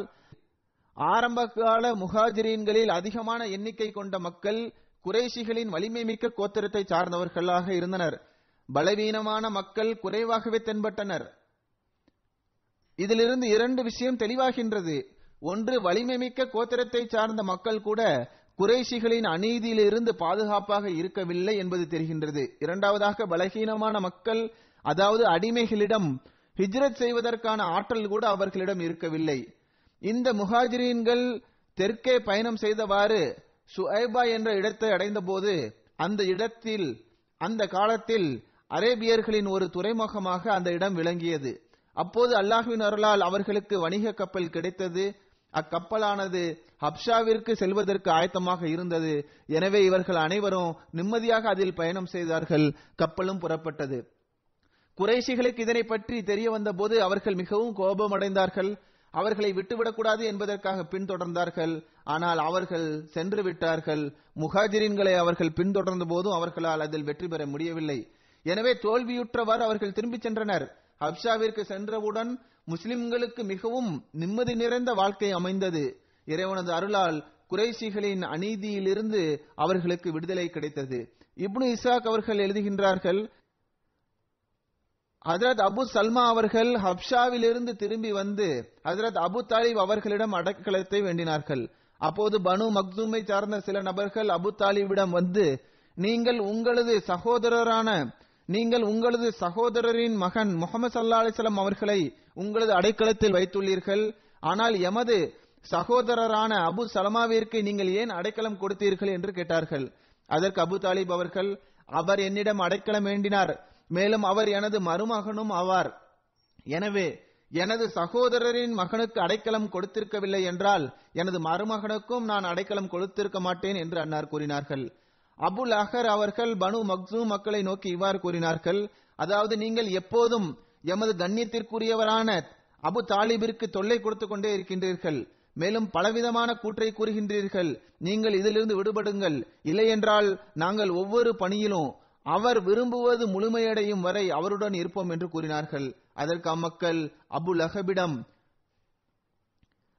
ஆரம்ப கால முஹாஜிரீன்களில் அதிகமான எண்ணிக்கை கொண்ட மக்கள் குறைஷிகளின் வலிமை மிக்க கோத்திரத்தை சார்ந்தவர்களாக இருந்தனர் பலவீனமான மக்கள் குறைவாகவே தென்பட்டனர் இதிலிருந்து இரண்டு விஷயம் தெளிவாகின்றது ஒன்று வலிமை மிக்க கோத்திரத்தை சார்ந்த மக்கள் கூட குறைஷிகளின் அநீதியிலிருந்து பாதுகாப்பாக இருக்கவில்லை என்பது தெரிகின்றது இரண்டாவதாக பலகீனமான மக்கள் அதாவது அடிமைகளிடம் ஹிஜ்ரத் செய்வதற்கான ஆற்றல் கூட அவர்களிடம் இருக்கவில்லை இந்த முஹாஜிரீன்கள் தெற்கே பயணம் செய்தவாறு சுஐபா என்ற இடத்தை அடைந்த போது அந்த இடத்தில் அந்த காலத்தில் அரேபியர்களின் ஒரு துறைமுகமாக அந்த இடம் விளங்கியது அப்போது அல்லாஹுவின் அருளால் அவர்களுக்கு வணிக கப்பல் கிடைத்தது அக்கப்பலானது ஹப்ஷாவிற்கு செல்வதற்கு ஆயத்தமாக இருந்தது எனவே இவர்கள் அனைவரும் நிம்மதியாக அதில் பயணம் செய்தார்கள் கப்பலும் புறப்பட்டது குறைஷிகளுக்கு இதனை பற்றி தெரிய வந்த போது அவர்கள் மிகவும் கோபமடைந்தார்கள் அவர்களை விட்டுவிடக்கூடாது என்பதற்காக பின்தொடர்ந்தார்கள் ஆனால் அவர்கள் சென்று விட்டார்கள் முஹாஜிரின்களை அவர்கள் பின்தொடர்ந்த போதும் அவர்களால் அதில் வெற்றி பெற முடியவில்லை எனவே தோல்வியுற்றவாறு அவர்கள் திரும்பிச் சென்றனர் ஹப்ஷாவிற்கு சென்றவுடன் முஸ்லிம்களுக்கு மிகவும் நிம்மதி நிறைந்த வாழ்க்கை அமைந்தது இறைவனது அருளால் குறைசிகளின் அநீதியிலிருந்து அவர்களுக்கு விடுதலை கிடைத்தது இப்னு இசாக் அவர்கள் எழுதுகின்றார்கள் ஹஜரத் அபு சல்மா அவர்கள் ஹப்ஷாவிலிருந்து திரும்பி வந்து ஹஜரத் அபு தாலிப் அவர்களிடம் அடக்கலத்தை வேண்டினார்கள் அப்போது பனு மக்சூமை சார்ந்த சில நபர்கள் அபு தாலிபிடம் வந்து நீங்கள் உங்களது சகோதரரான நீங்கள் உங்களது சகோதரரின் மகன் முகமது சல்லா அலிஸ்லாம் அவர்களை உங்களது அடைக்கலத்தில் வைத்துள்ளீர்கள் ஆனால் எமது சகோதரரான அபு சலமாவிற்கு நீங்கள் ஏன் அடைக்கலம் கொடுத்தீர்கள் என்று கேட்டார்கள் அதற்கு அபு தாலிப் அவர்கள் அவர் என்னிடம் அடைக்கலம் வேண்டினார் மேலும் அவர் எனது மருமகனும் ஆவார் எனவே எனது சகோதரரின் மகனுக்கு அடைக்கலம் கொடுத்திருக்கவில்லை என்றால் எனது மருமகனுக்கும் நான் அடைக்கலம் கொடுத்திருக்க மாட்டேன் என்று அன்னார் கூறினார்கள் அபுல் அஹர் அவர்கள் பனு மக்சூம் மக்களை நோக்கி இவ்வாறு கூறினார்கள் அதாவது நீங்கள் எப்போதும் எமது கண்ணியத்திற்குரியவரான அபு தாலிபிற்கு தொல்லை கொடுத்து கொண்டே இருக்கின்றீர்கள் மேலும் பலவிதமான கூற்றை கூறுகின்றீர்கள் நீங்கள் இதிலிருந்து விடுபடுங்கள் இல்லையென்றால் நாங்கள் ஒவ்வொரு பணியிலும் அவர் விரும்புவது முழுமையடையும் வரை அவருடன் இருப்போம் என்று கூறினார்கள் அதற்கு அம்மக்கள் அபு லஹபிடம்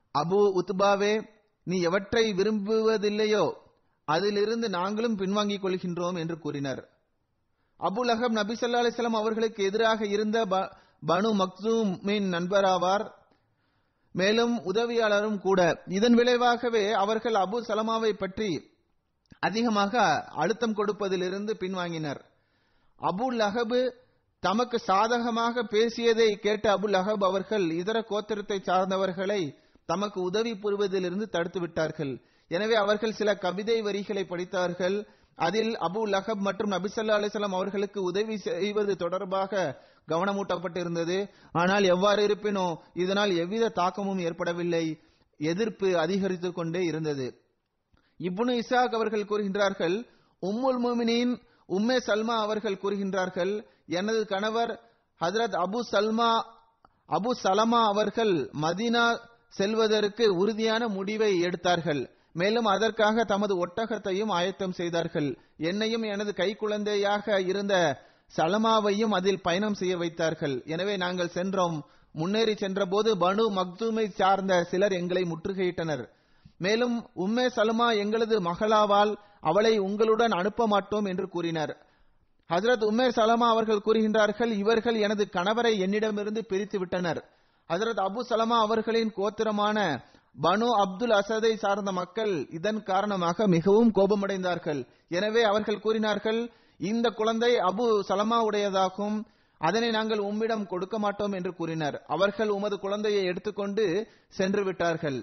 அபு உத்பாவே நீ எவற்றை விரும்புவதில்லையோ அதிலிருந்து நாங்களும் பின்வாங்கிக் கொள்கின்றோம் என்று கூறினர் அபு லஹப் நபி ஸல்லல்லாஹு அலைஹி வஸல்லம் அவர்களுக்கு எதிராக இருந்த ப- பனு மக்சூமின் நண்பராவார் மேலும் உதவியாளரும் கூட இதன் விளைவாகவே அவர்கள் அபு சலமாவை பற்றி அதிகமாக அழுத்தம் கொடுப்பதிலிருந்து பின்வாங்கினர் அபு லஹபு தமக்கு சாதகமாக பேசியதை கேட்ட அபு லஹப் அவர்கள் இதர கோத்திரத்தை சார்ந்தவர்களை தமக்கு உதவி புரிவதிலிருந்து தடுத்து விட்டார்கள் எனவே அவர்கள் சில கவிதை வரிகளை படித்தார்கள் அதில் அபு லஹப் மற்றும் நபி ஸல்லல்லாஹு அலைஹி வஸல்லம் அவர்களுக்கு உதவி செய்வது தொடர்பாக கவனமூட்டப்பட்டிருந்தது ஆனால் எவ்வாறு இருப்பினோ இதனால் எவ்வித தாக்கமும் ஏற்படவில்லை எதிர்ப்பு அதிகரித்துக் கொண்டே இருந்தது இப்னு இசாக் அவர்கள் கூறுகின்றார்கள் உம்முல் முமினின் உம்மே சல்மா அவர்கள் கூறுகின்றார்கள் எனது கணவர் ஹஜரத் அபு சல்மா அபு சலமா அவர்கள் மதீனா செல்வதற்கு உறுதியான முடிவை எடுத்தார்கள் மேலும் அதற்காக தமது ஒட்டகத்தையும் ஆயத்தம் செய்தார்கள் என்னையும் எனது கைக்குழந்தையாக இருந்த சலமாவையும் அதில் பயணம் செய்ய வைத்தார்கள் எனவே நாங்கள் சென்றோம் முன்னேறி சென்றபோது பனு மக்தூமை சார்ந்த சிலர் எங்களை முற்றுகையிட்டனர் மேலும் உம்மே சலுமா எங்களது மகளாவால் அவளை உங்களுடன் அனுப்ப மாட்டோம் என்று கூறினர் ஹஜரத் உம்மேர் சலமா அவர்கள் கூறுகின்றார்கள் இவர்கள் எனது கணவரை என்னிடமிருந்து பிரித்து விட்டனர் ஹஜரத் அபு சலமா அவர்களின் கோத்திரமான பனு அப்துல் அசதை சார்ந்த மக்கள் இதன் காரணமாக மிகவும் கோபமடைந்தார்கள் எனவே அவர்கள் கூறினார்கள் இந்த குழந்தை அபு சலமா உடையதாகும் அதனை நாங்கள் உம்மிடம் கொடுக்க மாட்டோம் என்று கூறினர் அவர்கள் உமது குழந்தையை எடுத்துக்கொண்டு சென்று விட்டார்கள்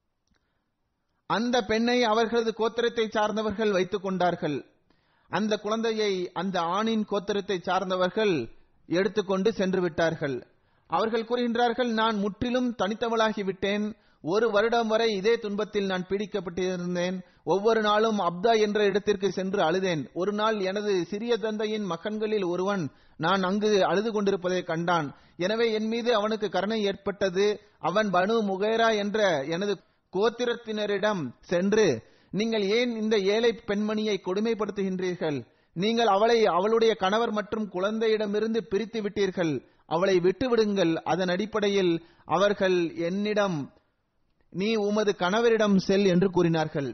அந்த பெண்ணை அவர்களது கோத்திரத்தை சார்ந்தவர்கள் வைத்துக் கொண்டார்கள் அந்த குழந்தையை அந்த ஆணின் கோத்திரத்தை சார்ந்தவர்கள் எடுத்துக்கொண்டு சென்று விட்டார்கள் அவர்கள் கூறுகின்றார்கள் நான் முற்றிலும் தனித்தவளாகி விட்டேன் ஒரு வருடம் வரை இதே துன்பத்தில் நான் பீடிக்கப்பட்டிருந்தேன் ஒவ்வொரு நாளும் அப்தா என்ற இடத்திற்கு சென்று அழுதேன் ஒரு நாள் எனது சிறிய தந்தையின் மகன்களில் ஒருவன் நான் அங்கு அழுது கொண்டிருப்பதை கண்டான் எனவே என் மீது அவனுக்கு கருணை ஏற்பட்டது அவன் பனு முகேரா என்ற எனது கோத்திரத்தினரிடம் சென்று நீங்கள் ஏன் இந்த ஏழை பெண்மணியை கொடுமைப்படுத்துகின்றீர்கள் நீங்கள் அவளை அவளுடைய கணவர் மற்றும் குழந்தையிடமிருந்து பிரித்து விட்டீர்கள் அவளை விட்டுவிடுங்கள் அதன் அடிப்படையில் அவர்கள் என்னிடம் நீ உமது கணவரிடம் செல் என்று கூறினார்கள்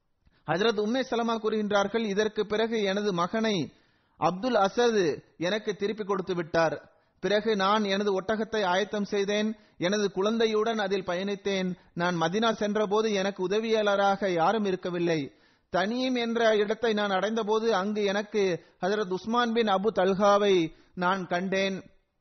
ஹஜரத் உம்மே சலமா கூறுகின்றார்கள் இதற்கு பிறகு எனது மகனை அப்துல் அசத் எனக்கு திருப்பி கொடுத்து விட்டார் பிறகு நான் எனது ஒட்டகத்தை ஆயத்தம் செய்தேன் எனது குழந்தையுடன் அதில் பயணித்தேன் நான் மதினா சென்றபோது எனக்கு உதவியாளராக யாரும் இருக்கவில்லை தனியும் என்ற இடத்தை நான் அடைந்தபோது அங்கு எனக்கு ஹஜரத் உஸ்மான் பின் அபு தல்ஹாவை நான் கண்டேன்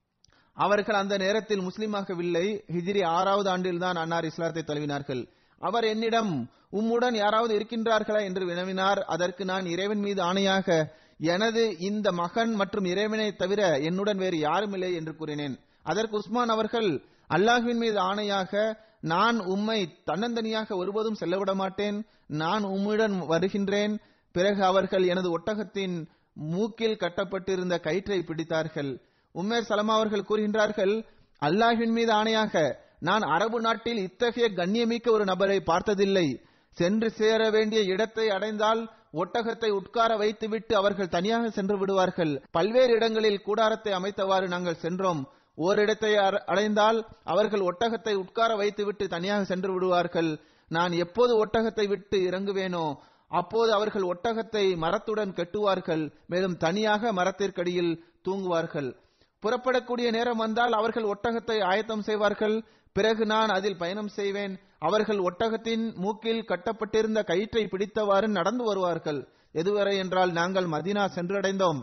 அவர்கள் அந்த நேரத்தில் முஸ்லிமாகவில்லை ஹிஜ்ரி ஆறாவது ஆண்டில் தான் அன்னார் இஸ்லாத்தை தழுவினார்கள் அவர் என்னிடம் உம்முடன் யாராவது இருக்கின்றார்களா என்று வினவினார் அதற்கு நான் இறைவன் மீது ஆணையாக எனது இந்த மகன் மற்றும் இறைவனை தவிர என்னுடன் வேறு யாரும் இல்லை என்று கூறினேன் அதற்கு உஸ்மான் அவர்கள் அல்லாஹ்வின் மீது ஆணையாக நான் உம்மை தன்னந்தனியாக ஒருபோதும் செல்லவிட மாட்டேன் நான் உம்முடன் வருகின்றேன் பிறகு அவர்கள் எனது ஒட்டகத்தின் மூக்கில் கட்டப்பட்டிருந்த கயிற்றை பிடித்தார்கள் உம்மேர் சலமா அவர்கள் கூறுகின்றார்கள் அல்லாஹ்வின் மீது ஆணையாக நான் அரபு நாட்டில் இத்தகைய கண்ணியமிக்க ஒரு நபரை பார்த்ததில்லை சென்று சேர வேண்டிய இடத்தை அடைந்தால் ஒட்டகத்தை உட்கார வைத்துவிட்டு அவர்கள் தனியாக சென்று விடுவார்கள் பல்வேறு இடங்களில் கூடாரத்தை அமைத்தவாறு நாங்கள் சென்றோம் ஓரிடத்தை அற- அடைந்தால் அவர்கள் ஒட்டகத்தை உட்கார வைத்துவிட்டு தனியாக சென்று விடுவார்கள் நான் எப்போது ஒட்டகத்தை விட்டு இறங்குவேனோ அப்போது அவர்கள் ஒட்டகத்தை மரத்துடன் கட்டுவார்கள் மேலும் தனியாக மரத்திற்கடியில் தூங்குவார்கள் புறப்படக்கூடிய நேரம் வந்தால் அவர்கள் ஒட்டகத்தை ஆயத்தம் செய்வார்கள் பிறகு நான் அதில் பயணம் செய்வேன் அவர்கள் ஒட்டகத்தின் மூக்கில் கட்டப்பட்டிருந்த கயிற்றை பிடித்தவாறு நடந்து வருவார்கள் எதுவரை என்றால் நாங்கள் மதீனா சென்றடைந்தோம்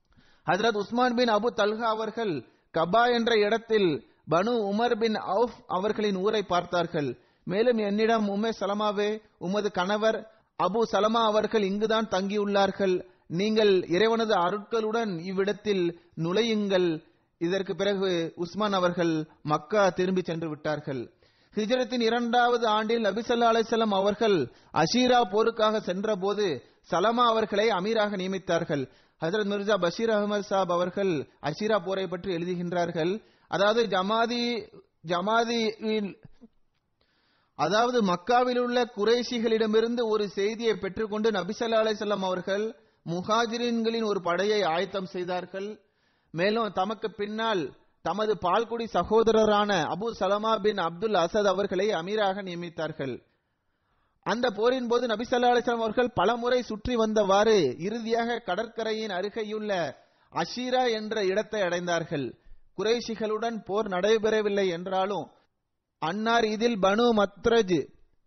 ஹஜரத் உஸ்மான் பின் அபு தல்ஹா அவர்கள் கபா என்ற இடத்தில் பனு உமர் பின் அவுஃப் அவர்களின் ஊரை பார்த்தார்கள் மேலும் என்னிடம் உம்மே சலமாவே உமது கணவர் அபு சலமா அவர்கள் இங்குதான் தங்கியுள்ளார்கள் நீங்கள் இறைவனது அருட்களுடன் இவ்விடத்தில் நுழையுங்கள் இதற்கு பிறகு உஸ்மான் அவர்கள் மக்கா திரும்பி சென்று விட்டார்கள் ஹிஜ்ரத்தின் இரண்டாவது ஆண்டில் நபிசல்லா அலிசல்லாம் அவர்கள் அஷீரா போருக்காக சென்றபோது சலமா அவர்களை அமீராக நியமித்தார்கள் ஹஜரத் மிர்சா பஷீர் அகமது சாப் அவர்கள் அஷீரா போரை பற்றி எழுதுகின்றார்கள் அதாவது ஜமாதி ஜமாதி அதாவது மக்காவில் உள்ள குறைஷிகளிடமிருந்து ஒரு செய்தியை பெற்றுக்கொண்டு நபிசல்லா அலிசல்லாம் அவர்கள் முஹாஜிரின்களின் ஒரு படையை ஆயத்தம் செய்தார்கள் மேலும் தமக்கு பின்னால் தமது பால்குடி சகோதரரான அபு சலமா பின் அப்துல் அசத் அவர்களை அமீராக நியமித்தார்கள் அந்த போரின் போது நபி ஸல்லல்லாஹு அலைஹி வஸல்லம் அவர்கள் பலமுறை சுற்றி வந்தவாறு இறுதியாக கடற்கரையின் அருகேயுள்ள அஷீரா என்ற இடத்தை அடைந்தார்கள் குறைஷிகளுடன் போர் நடைபெறவில்லை என்றாலும் அன்னார் இதில் பனு மத்ரஜ்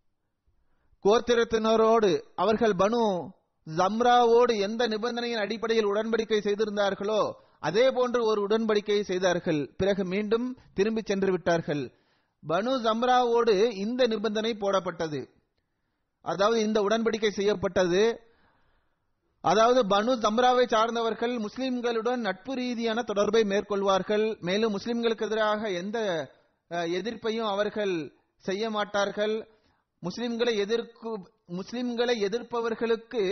கோத்திரத்தினரோடு அவர்கள் பனு ஜம்ராவோடு எந்த நிபந்தனையின் அடிப்படையில் உடன்படிக்கை செய்திருந்தார்களோ அதே போன்று ஒரு உடன்படிக்கையை செய்தார்கள் பிறகு மீண்டும் திரும்பி சென்று விட்டார்கள் பனு ஜம்ராவோடு இந்த நிபந்தனை போடப்பட்டது அதாவது இந்த உடன்படிக்கை செய்யப்பட்டது அதாவது பனு ஜம்ராவை சார்ந்தவர்கள் முஸ்லிம்களுடன் நட்பு ரீதியான தொடர்பை மேற்கொள்வார்கள் மேலும் முஸ்லிம்களுக்கு எதிராக எந்த அஹ், எதிர்ப்பையும் அவர்கள் செய்ய மாட்டார்கள் முஸ்லிம்களை எதிர்க்கு முஸ்லிம்களை எதிர்ப்பவர்களுக்கு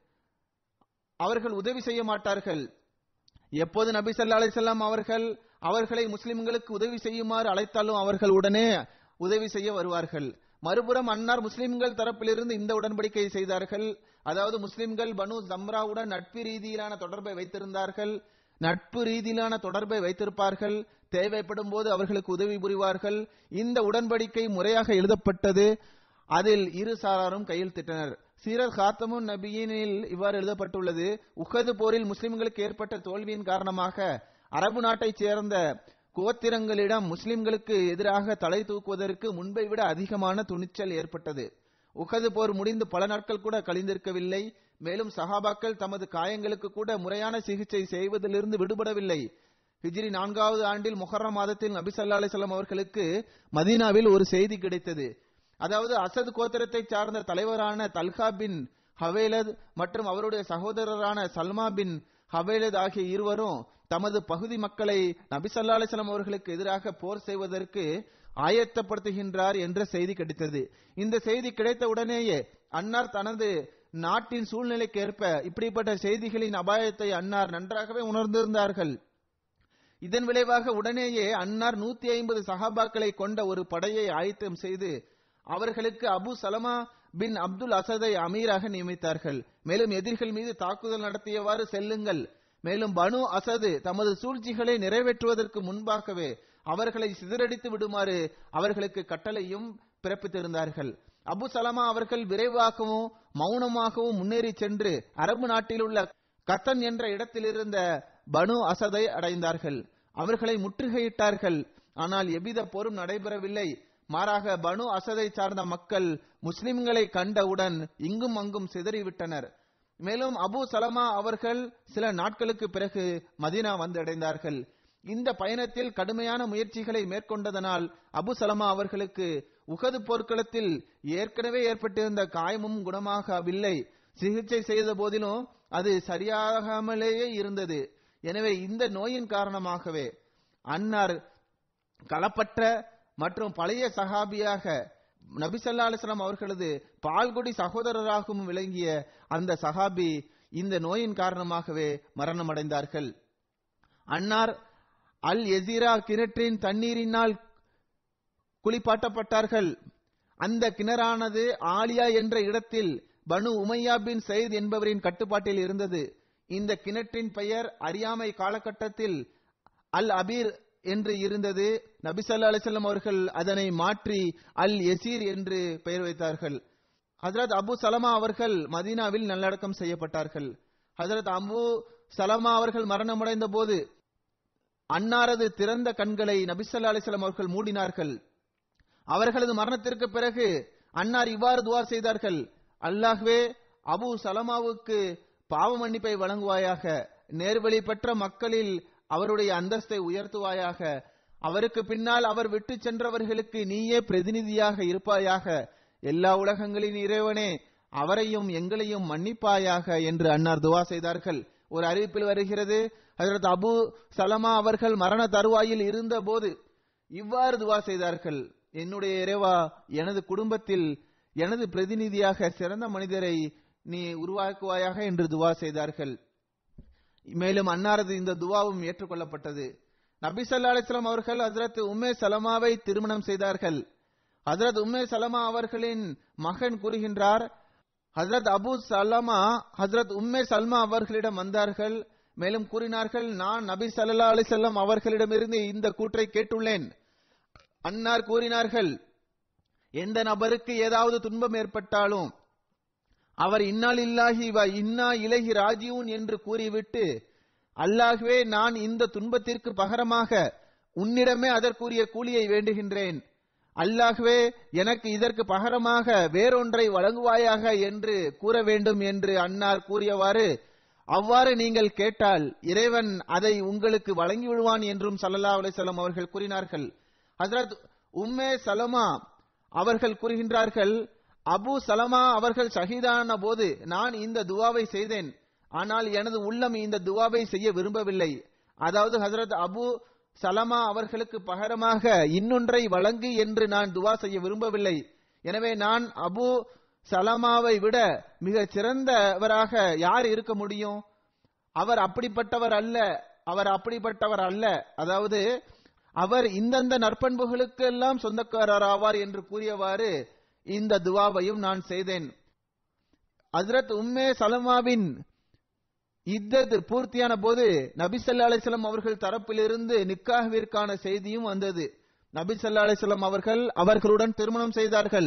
அவர்கள் உதவி செய்ய மாட்டார்கள் எப்போது நபி ஸல்லல்லாஹு அலைஹி வஸல்லம் அவர்கள் அவர்களை முஸ்லிம்களுக்கு உதவி செய்யுமாறு அழைத்தாலும் அவர்கள் உடனே உதவி செய்ய வருவார்கள் மறுபுறம் அன்னார் முஸ்லிம்கள் தரப்பிலிருந்து இந்த உடன்படிக்கையை செய்தார்கள் அதாவது முஸ்லிம்கள் பனு ஜம்ராவுடன் நட்பு ரீதியிலான தொடர்பை வைத்திருந்தார்கள் நட்பு ரீதியிலான தொடர்பை வைத்திருப்பார்கள் தேவைப்படும் போது அவர்களுக்கு உதவி புரிவார்கள் இந்த உடன்படிக்கை முறையாக எழுதப்பட்டது அதில் இரு சாராரும் கையெழுத்திட்டனர் சீரத் காத்தமுன் நபியினில் இவ்வாறு எழுதப்பட்டுள்ளது உஹது போரில் முஸ்லிம்களுக்கு ஏற்பட்ட தோல்வியின் காரணமாக அரபு நாட்டைச் சேர்ந்த கோத்திரங்களிடம் முஸ்லிம்களுக்கு எதிராக தலை தூக்குவதற்கு முன்பை விட அதிகமான துணிச்சல் ஏற்பட்டது உஹது போர் முடிந்து பல நாட்கள் கூட கழிந்திருக்கவில்லை மேலும் சஹாபாக்கள் தமது காயங்களுக்கு கூட முறையான சிகிச்சை செய்வதிலிருந்து விடுபடவில்லை ஹிஜ்ரி நான்காவது ஆண்டில் முஹர்ரம் மாதத்தில் நபி ஸல்லல்லாஹு அலைஹி வஸல்லம் அவர்களுக்கு மதீனாவில் ஒரு செய்தி கிடைத்தது அதாவது அசத் கோத்திரத்தைச் சார்ந்த தலைவரான தல்ஹா பின் ஹவேலத் மற்றும் அவருடைய சகோதரரான சல்மா பின் ஹவேலத் ஆகிய இருவரும் தமது பகுதி மக்களை நபி ஸல்லல்லாஹு அலைஹி வஸல்லம் அவர்களுக்கு எதிராக போர் செய்வதற்கு ஆயத்தப்படுத்துகின்றார் என்ற செய்தி கிடைத்தது இந்த செய்தி கிடைத்த உடனேயே அன்னார் தனது நாட்டின் சூழ்நிலைக்கேற்ப இப்படிப்பட்ட செய்திகளின் அபாயத்தை அன்னார் நன்றாகவே உணர்ந்திருந்தார்கள் இதன் விளைவாக உடனேயே அன்னார் நூத்தி ஐம்பது சஹாபாக்களை கொண்ட ஒரு படையை ஆயத்தம் செய்து அவர்களுக்கு அபு சலமா பின் அப்துல் அசதை அமீராக நியமித்தார்கள் மேலும் எதிரிகள் மீது தாக்குதல் நடத்தியவாறு செல்லுங்கள் மேலும் பனு அசது தமது சூழ்ச்சிகளை நிறைவேற்றுவதற்கு முன்பாகவே அவர்களை சிதறடித்து விடுமாறு அவர்களுக்கு கட்டளையும் பிறப்பித்திருந்தார்கள் அபு சலமா அவர்கள் விரைவாகவும் மௌனமாகவும் முன்னேறி சென்று அரபு நாட்டில் உள்ள கத்தன் என்ற இடத்தில் இருந்த பனு அசதை அடைந்தார்கள் அவர்களை முற்றுகையிட்டார்கள் ஆனால் எவ்வித போரும் நடைபெறவில்லை மாறாக பனு அசதை சார்ந்த மக்கள் முஸ்லிம்களை கண்டவுடன் இங்கும் அங்கும் சிதறிவிட்டனர் மேலும் அபு சலமா அவர்கள் சில நாட்களுக்கு பிறகு மதீனா வந்தடைந்தார்கள் இந்த பயணத்தில் கடுமையான முயற்சிகளை மேற்கொண்டதனால் அபு சலமா அவர்களுக்கு உகது போர்க்களத்தில் ஏற்கனவே ஏற்பட்டிருந்த காயமும் குணமாகவில்லை சிகிச்சை செய்த போதிலும் அது சரியாகாமலேயே இருந்தது எனவே இந்த நோயின் காரணமாகவே அன்னார் களப்பற்ற மற்றும் பழைய சஹாபியாக நபி ஸல்லல்லாஹு அலைஹி வஸல்லம் அவர்களது பால்குடி சகோதரராகவும் விளங்கிய அந்த சஹாபி இந்த நோயின் காரணமாகவே மரணமடைந்தார்கள் அன்னார் அல் எசிரா கிணற்றின் தண்ணீரினால் குளிப்பாட்டப்பட்டார்கள் அந்த கிணறானது ஆலியா என்ற இடத்தில் பனு உமையா பின் சயீத் என்பவரின் கட்டுப்பாட்டில் இருந்தது இந்த கிணற்றின் பெயர் அறியாமை காலகட்டத்தில் அல் அபீர் என்று இருந்தது நபி ஸல்லல்லாஹு அலைஹி வஸல்லம் அவர்கள் அதனை மாற்றி அல் எசீர் என்று பெயர் வைத்தார்கள் ஹஜரத் அபு சலமா அவர்கள் மதீனாவில் நல்லடக்கம் செய்யப்பட்டார்கள் ஹஜரத் அபு சலமா அவர்கள் மரணமடைந்த போது அன்னாரது திறந்த கண்களை நபி ஸல்லல்லாஹு அலைஹி வஸல்லம் அவர்கள் மூடினார்கள் அவர்களது மரணத்திற்கு பிறகு அன்னார் இவ்வாறு துவா செய்தார்கள் அல்லாஹ்வே அபு சலமாவுக்கு பாவ மன்னிப்பை வழங்குவாயாக நேர்வழி பெற்ற மக்களில் அவருடைய அந்தஸ்தை உயர்த்துவாயாக அவருக்கு பின்னால் அவர் விட்டு சென்றவர்களுக்கு நீயே பிரதிநிதியாக இருப்பாயாக எல்லா உலகங்களின் இறைவனே அவரையும் எங்களையும் மன்னிப்பாயாக என்று அன்னார் துவா செய்தார்கள் ஒரு அறிவிப்பில் வருகிறது ஹஜரத் அபு சலமா அவர்கள் மரண தருவாயில் இருந்த போது இவ்வாறு துவா செய்தார்கள் என்னுடைய இறைவா எனது குடும்பத்தில் எனது பிரதிநிதியாக சிறந்த மனிதரை நீ உருவாக்குவாயாக என்று துவா செய்தார்கள் மேலும் அன்னாரது இந்த துவாவும் ஏற்றுக்கொள்ளப்பட்டது நபி ஸல்லல்லாஹு அலைஹி வஸல்லம் அவர்கள் ஹஜரத் உம்மே சலமாவை திருமணம் செய்தார்கள் ஹஜரத் உம்மே சலமா அவர்களின் மகன் கூறுகின்றார் ஹஜரத் அபு சலமா ஹஜரத் உம்மே சல்மா அவர்களிடம் வந்தார்கள் மேலும் கூறினார்கள் நான் நபி சல்லா அலிசல்லாம் அவர்களிடமிருந்து இந்த கூற்றை கேட்டுள்ளேன் அன்னார் கூறினார்கள் எந்த நபருக்கு ஏதாவது துன்பம் ஏற்பட்டாலும் அவர் இன்னால் இல்லாஹி வ இன்னா இலகி ராஜீவன் என்று கூறிவிட்டு அல்லாஹ்வே நான் இந்த துன்பத்திற்கு பகரமாக உன்னிடமே அதற்குரிய கூலியை வேண்டுகின்றேன் அல்லாஹ்வே எனக்கு இதற்கு பகரமாக வேறொன்றை வழங்குவாயாக என்று கூற வேண்டும் என்று அன்னார் கூறியவாறு அவ்வாறு நீங்கள் கேட்டால் இறைவன் அதை உங்களுக்கு வழங்கி விடுவான் என்றும் சல்லல்லா அலிசல்லாம் அவர்கள் கூறினார்கள் ஹசரத் உம்மே சலமா அவர்கள் கூறுகின்றார்கள் அபு சலமா அவர்கள் ஷஹீதான போது நான் இந்த துவாவை செய்தேன் ஆனால் எனது உள்ளம் இந்த துவாவை செய்ய விரும்பவில்லை அதாவது ஹசரத் அபு சலமா அவர்களுக்கு பகரமாக இன்னொன்றை வழங்கு என்று நான் துவா செய்ய விரும்பவில்லை எனவே நான் அபு சலமாவை விட மிக சிறந்தவராக யார் இருக்க முடியும் அவர் அப்படிப்பட்டவர் அல்ல அவர் அப்படிப்பட்டவர் அல்ல அதாவது அவர் இந்தந்த நற்பண்புகளுக்கு எல்லாம் சொந்தக்காரர் ஆவார் என்று கூறியவாறு இந்த துவாவையும் நான் செய்தேன் ஹசரத் உம்மே சலமாவின் இத்தத் பூர்த்தியான போது நபி சல்லா அலிஸ்லாம் அவர்கள் தரப்பிலிருந்து நிக்காஹ்விற்கான செய்தியும் வந்தது நபி சல்லா அலிஸ்லாம் அவர்கள் அவர்களுடன் திருமணம் செய்தார்கள்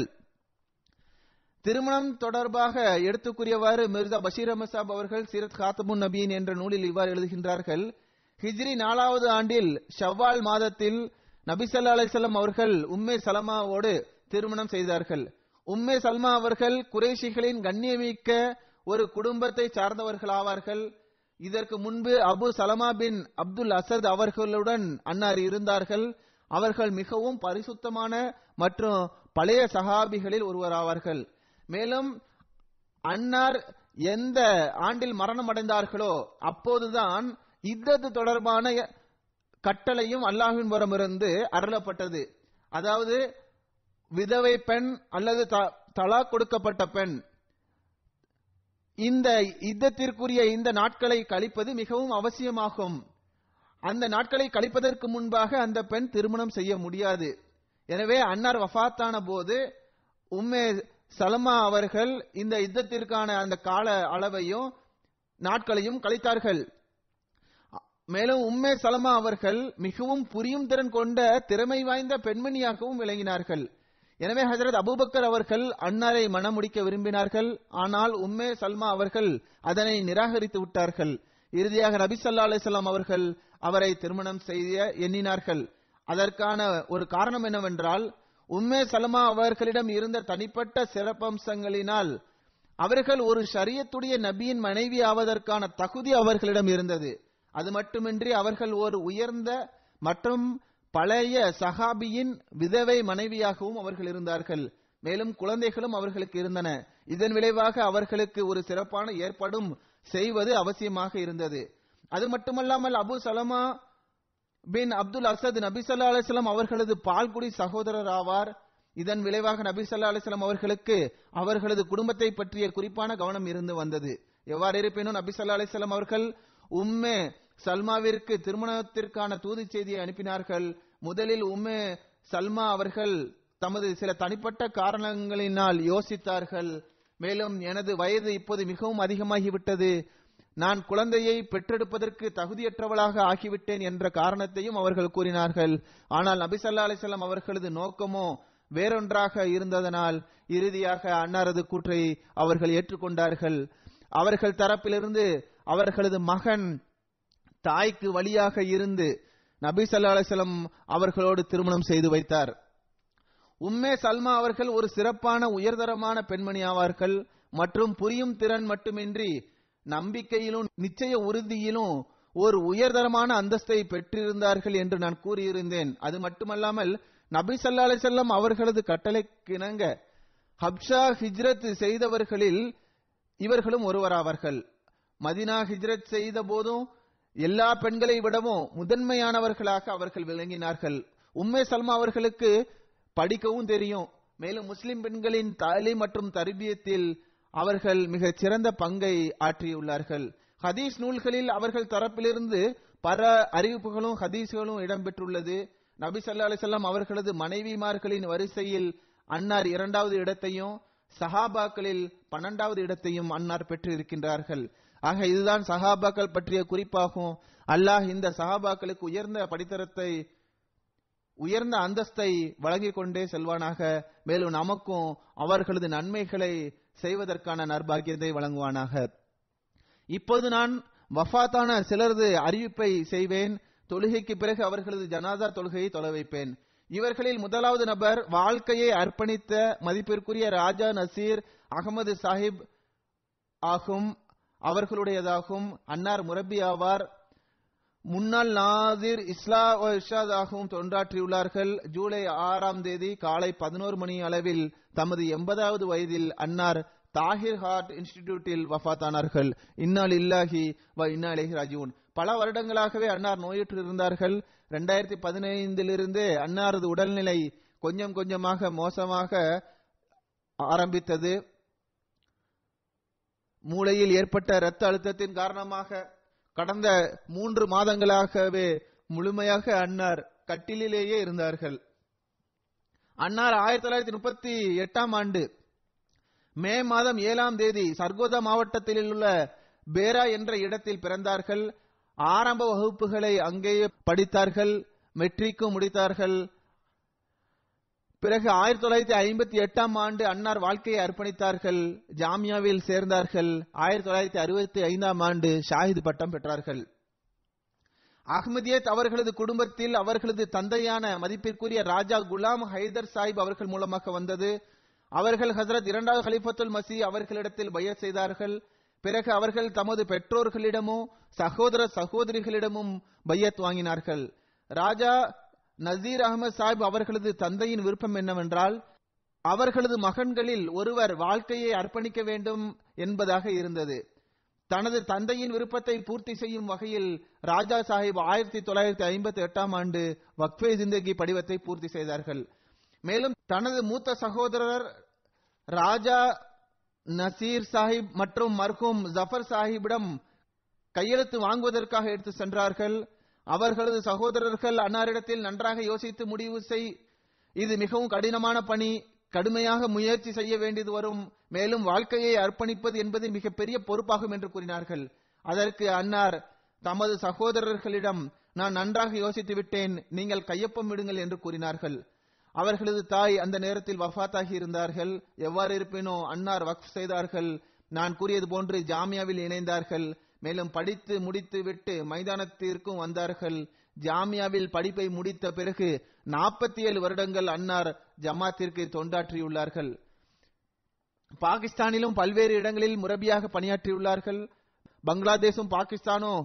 திருமணம் தொடர்பாக எடுத்துக்கூறியவாறு மிர்சா பஷீர் அஹமத் சாப் அவர்கள் சீரத் காத்தமுன் நபியின் என்ற நூலில் இவ்வாறு எழுதுகின்றார்கள் ஹிஜ்ரி நாலாவது ஆண்டில் ஷவ்வால் மாதத்தில் நபி சல்லா அலிஸ்லாம் அவர்கள் உம்மே சலமாவோடு திருமணம் செய்தார்கள் உம்மே சல்மா அவர்கள் குறைஷிகளின் கண்ணியமிக்க ஒரு குடும்பத்தை சார்ந்தவர்கள் ஆவார்கள் இதற்கு முன்பு அபு சலமா பின் அப்துல் அசத் அவர்களுடன் அன்னார் இருந்தார்கள் அவர்கள் மிகவும் பரிசுத்தமான மற்றும் பழைய சஹாபிகளில் ஒருவர் ஆவார்கள் மேலும் அன்னார் எந்த ஆண்டில் மரணம் அடைந்தார்களோ அப்போதுதான் இத்தது தொடர்பான கட்டளையும் அல்லாஹின் புறமிருந்து அருளப்பட்டது அதாவது விதவை பெண் அல்லது தலா கொடுக்கப்பட்ட பெண் இந்த யுத்தத்திற்குரிய இந்த நாட்களை கழிப்பது மிகவும் அவசியமாகும் அந்த நாட்களை கழிப்பதற்கு முன்பாக அந்த பெண் திருமணம் செய்ய முடியாது எனவே அன்னார் வஃத்தான போது உம்மே சலமா அவர்கள் இந்த யுத்தத்திற்கான அந்த கால அளவையும் நாட்களையும் கழித்தார்கள் மேலும் உம்மே சலமா அவர்கள் மிகவும் புரியும் திறன் கொண்ட திறமை வாய்ந்த பெண்மணியாகவும் விளங்கினார்கள் எனவே ஹசரத் அபூபக்கர் அவர்கள் அன்னாரை மணமுடிக்க விரும்பினார்கள் ஆனால் உம்மே சல்மா அவர்கள் அதனை நிராகரித்து விட்டார்கள் இறுதியாக நபி சல்லா அலிஸ்லாம் அவர்கள் அவரை திருமணம் செய்ய எண்ணினார்கள் அதற்கான ஒரு காரணம் என்னவென்றால் உம்மே சல்மா அவர்களிடம் இருந்த தனிப்பட்ட சிறப்பம்சங்களினால் அவர்கள் ஒரு ஷரியத்துடைய நபியின் மனைவி ஆவதற்கான தகுதி அவர்களிடம் இருந்தது அது மட்டுமின்றி அவர்கள் ஒரு உயர்ந்த மற்றும் பழைய சஹாபியின் விதவை மனைவியாகவும் அவர்கள் இருந்தார்கள் மேலும் குழந்தைகளும் அவர்களுக்கு இருந்தன இதன் விளைவாக அவர்களுக்கு ஒரு சிறப்பான ஏற்பாடும் செய்வது அவசியமாக இருந்தது அது மட்டுமல்லாமல் அபு சலமா பின் அப்துல் அசத் நபி சல்லா அலிஸ்லாம் அவர்களது பால்குடி சகோதரர் ஆவார் இதன் விளைவாக நபி சல்லா அலிஸ்லாம் அவர்களுக்கு அவர்களது குடும்பத்தை பற்றிய குறிப்பான கவனம் இருந்து வந்தது எவ்வாறு இருப்பினும் நபி சல்லா அலிஸ்லாம் அவர்கள் உம்மே சல்மாவிற்கு திருமணத்திற்கான தூது செய்தியை அனுப்பினார்கள் முதலில் உம்மே சல்மா அவர்கள் தமது சில தனிப்பட்ட காரணங்களினால் யோசித்தார்கள் மேலும் எனது வயது இப்போது மிகவும் அதிகமாகிவிட்டது நான் குழந்தையை பெற்றெடுப்பதற்கு தகுதியற்றவளாக ஆகிவிட்டேன் என்ற காரணத்தையும் அவர்கள் கூறினார்கள் ஆனால் நபி சல்லா அலிசல்லாம் அவர்களது நோக்கமோ வேறொன்றாக இருந்ததனால் இறுதியாக அன்னாரது கூற்றை அவர்கள் ஏற்றுக்கொண்டார்கள் அவர்கள் தரப்பிலிருந்து அவர்களது மகன் தாய்க்கு வழியாக இருந்து நபி சல்லா அலிசல்லாம் அவர்களோடு திருமணம் செய்து வைத்தார் உம்மே சல்மா அவர்கள் ஒரு சிறப்பான உயர்தரமான பெண்மணி ஆவார்கள் மற்றும் புரியும் திறன் மட்டுமின்றி நம்பிக்கையிலும் நிச்சய உறுதியிலும் ஒரு உயர்தரமான அந்தஸ்தை பெற்றிருந்தார்கள் என்று நான் கூறியிருந்தேன் அது மட்டுமல்லாமல் நபி சல்லா அலிசல்லாம் அவர்களது கட்டளைக்கிணங்க ஹப்ஷா ஹிஜ்ரத் செய்தவர்களில் இவர்களும் ஒருவராவார்கள் மதினா ஹிஜ்ரத் செய்த போதும் எல்லா பெண்களை விடவும் முதன்மையானவர்களாக அவர்கள் விளங்கினார்கள் உம்மே சல்மா அவர்களுக்கு படிக்கவும் தெரியும் மேலும் முஸ்லிம் பெண்களின் தாலி மற்றும் தர்பியத்தில் அவர்கள் மிக சிறந்த பங்கை ஆற்றியுள்ளார்கள் ஹதீஸ் நூல்களில் அவர்கள் தரப்பிலிருந்து பல அறிவிப்புகளும் ஹதீஸ்களும் இடம்பெற்றுள்ளது நபி சல்லா அலிசல்லாம் அவர்களது மனைவிமார்களின் வரிசையில் அன்னார் இரண்டாவது இடத்தையும் சஹாபாக்களில் பன்னெண்டாவது இடத்தையும் அன்னார் பெற்று இருக்கின்றார்கள் ஆக இதுதான் சஹாபாக்கள் பற்றிய குறிப்பாகும் அல்லாஹ் இந்த சஹாபாக்களுக்கு உயர்ந்த படித்தரத்தை உயர்ந்த அந்தஸ்தை வழங்கிக் கொண்டே செல்வானாக மேலும் நமக்கும் அவர்களது நன்மைகளை செய்வதற்கான நற்பாக்கியத்தை வழங்குவானாக இப்போது நான் வஃபாத்தான சிலரது அறிவிப்பை செய்வேன் தொழுகைக்கு பிறகு அவர்களது ஜனாதா தொழுகையை தொலை வைப்பேன் இவர்களில் முதலாவது நபர் வாழ்க்கையை அர்ப்பணித்த மதிப்பிற்குரிய ராஜா நசீர் அகமது சாஹிப் ஆகும் அவர்களுடையதாகும் அன்னார் முரப்பி ஆவார் முன்னாள் நாதிர் இஸ்லா இர்ஷாதாகவும் தொண்டாற்றியுள்ளார்கள் ஜூலை ஆறாம் தேதி காலை பதினோரு மணி அளவில் தமது எண்பதாவது வயதில் அன்னார் தாஹிர் ஹார்ட் இன்ஸ்டிடியூட்டில் வஃபாத்தானார்கள் இன்னால் இல்லாஹி வ இன்னா இலைஹி ராஜிவுன் பல வருடங்களாகவே அன்னார் நோயுற்று இருந்தார்கள் ரெண்டாயிரத்தி பதினைந்திலிருந்து அன்னாரது உடல்நிலை கொஞ்சம் கொஞ்சமாக மோசமாக ஆரம்பித்தது மூளையில் ஏற்பட்ட இரத்த அழுத்தத்தின் காரணமாக கடந்த மூன்று மாதங்களாகவே முழுமையாக அன்னார் கட்டிலேயே இருந்தார்கள் அன்னார் ஆயிரத்தி தொள்ளாயிரத்தி முப்பத்தி எட்டாம் ஆண்டு மே மாதம் ஏழாம் தேதி சர்கோதா மாவட்டத்தில் உள்ள பேரா என்ற இடத்தில் பிறந்தார்கள் ஆரம்ப வகுப்புகளை அங்கேயே படித்தார்கள் மெட்ரிக்கும் முடித்தார்கள் பிறகு ஆயிரத்தி தொள்ளாயிரத்தி ஐம்பத்தி எட்டாம் ஆண்டு அன்னார் வாழ்க்கையை அர்ப்பணித்தார்கள் ஜாமியாவில் சேர்ந்தார்கள் ஆயிரத்தி தொள்ளாயிரத்தி அறுபத்தி ஐந்தாம் ஆண்டு ஷாஹித் பட்டம் பெற்றார்கள் அஹ்மதியத் அவர்களது குடும்பத்தில் அவர்களது தந்தையான மதிப்பிற்குரிய ராஜா குலாம் ஹைதர் சாஹிப் அவர்கள் மூலமாக வந்தது அவர்கள் ஹசரத் இரண்டாவது ஹலிஃபத்துல் மசி அவர்களிடத்தில் பையத் செய்தார்கள் பிறகு அவர்கள் தமது பெற்றோர்களிடமும் சகோதர சகோதரிகளிடமும் பையத் வாங்கினார்கள் ராஜா நசீர் அகமது சாஹிப் அவர்களது தந்தையின் விருப்பம் என்னவென்றால் அவர்களது மகன்களில் ஒருவர் வாழ்க்கையை அர்ப்பணிக்க வேண்டும் என்பதாக இருந்தது தனது தந்தையின் விருப்பத்தை பூர்த்தி செய்யும் வகையில் ராஜா சாஹிப் ஆயிரத்தி தொள்ளாயிரத்தி ஐம்பத்தி எட்டாம் ஆண்டு வக்ஃபே ஜிந்தகி படிவத்தை பூர்த்தி செய்தார்கள் மேலும் தனது மூத்த சகோதரர் ராஜா நசீர் சாஹிப் மற்றும் மர்ஹூம் ஜஃபர் சாஹிப்பிடம் கையெழுத்து வாங்குவதற்காக எடுத்து சென்றார்கள் அவர்களது சகோதரர்கள் அன்னாரிடத்தில் நன்றாக யோசித்து முடிவு செய் இது மிகவும் கடினமான பணி கடுமையாக முயற்சி செய்ய வேண்டியது வரும் மேலும் வாழ்க்கையை அர்ப்பணிப்பது என்பது மிகப்பெரிய பொறுப்பாகும் என்று கூறினார்கள் அதற்கு அன்னார் தமது சகோதரர்களிடம் நான் நன்றாக யோசித்து விட்டேன் நீங்கள் கையொப்பம் விடுங்கள் என்று கூறினார்கள் அவர்களது தாய் அந்த நேரத்தில் வஃபாத்தாகி இருந்தார்கள் எவ்வாறு இருப்பினோ அன்னார் வக்ஃப் செய்தார்கள் நான் கூறியது போன்று ஜாமியாவில் இணைந்தார்கள் மேலும் படித்து முடித்து விட்டு மைதானத்திற்கும் வந்தார்கள் ஜாமியாவில் படிப்பை முடித்த பிறகு நாற்பத்தி ஏழு வருடங்கள் அன்னார் ஜமாத்திற்கு தொண்டாற்றியுள்ளார்கள் பாகிஸ்தானிலும் பல்வேறு இடங்களில் முரபியாக பணியாற்றியுள்ளார்கள் பங்களாதேஷும் பாகிஸ்தானும்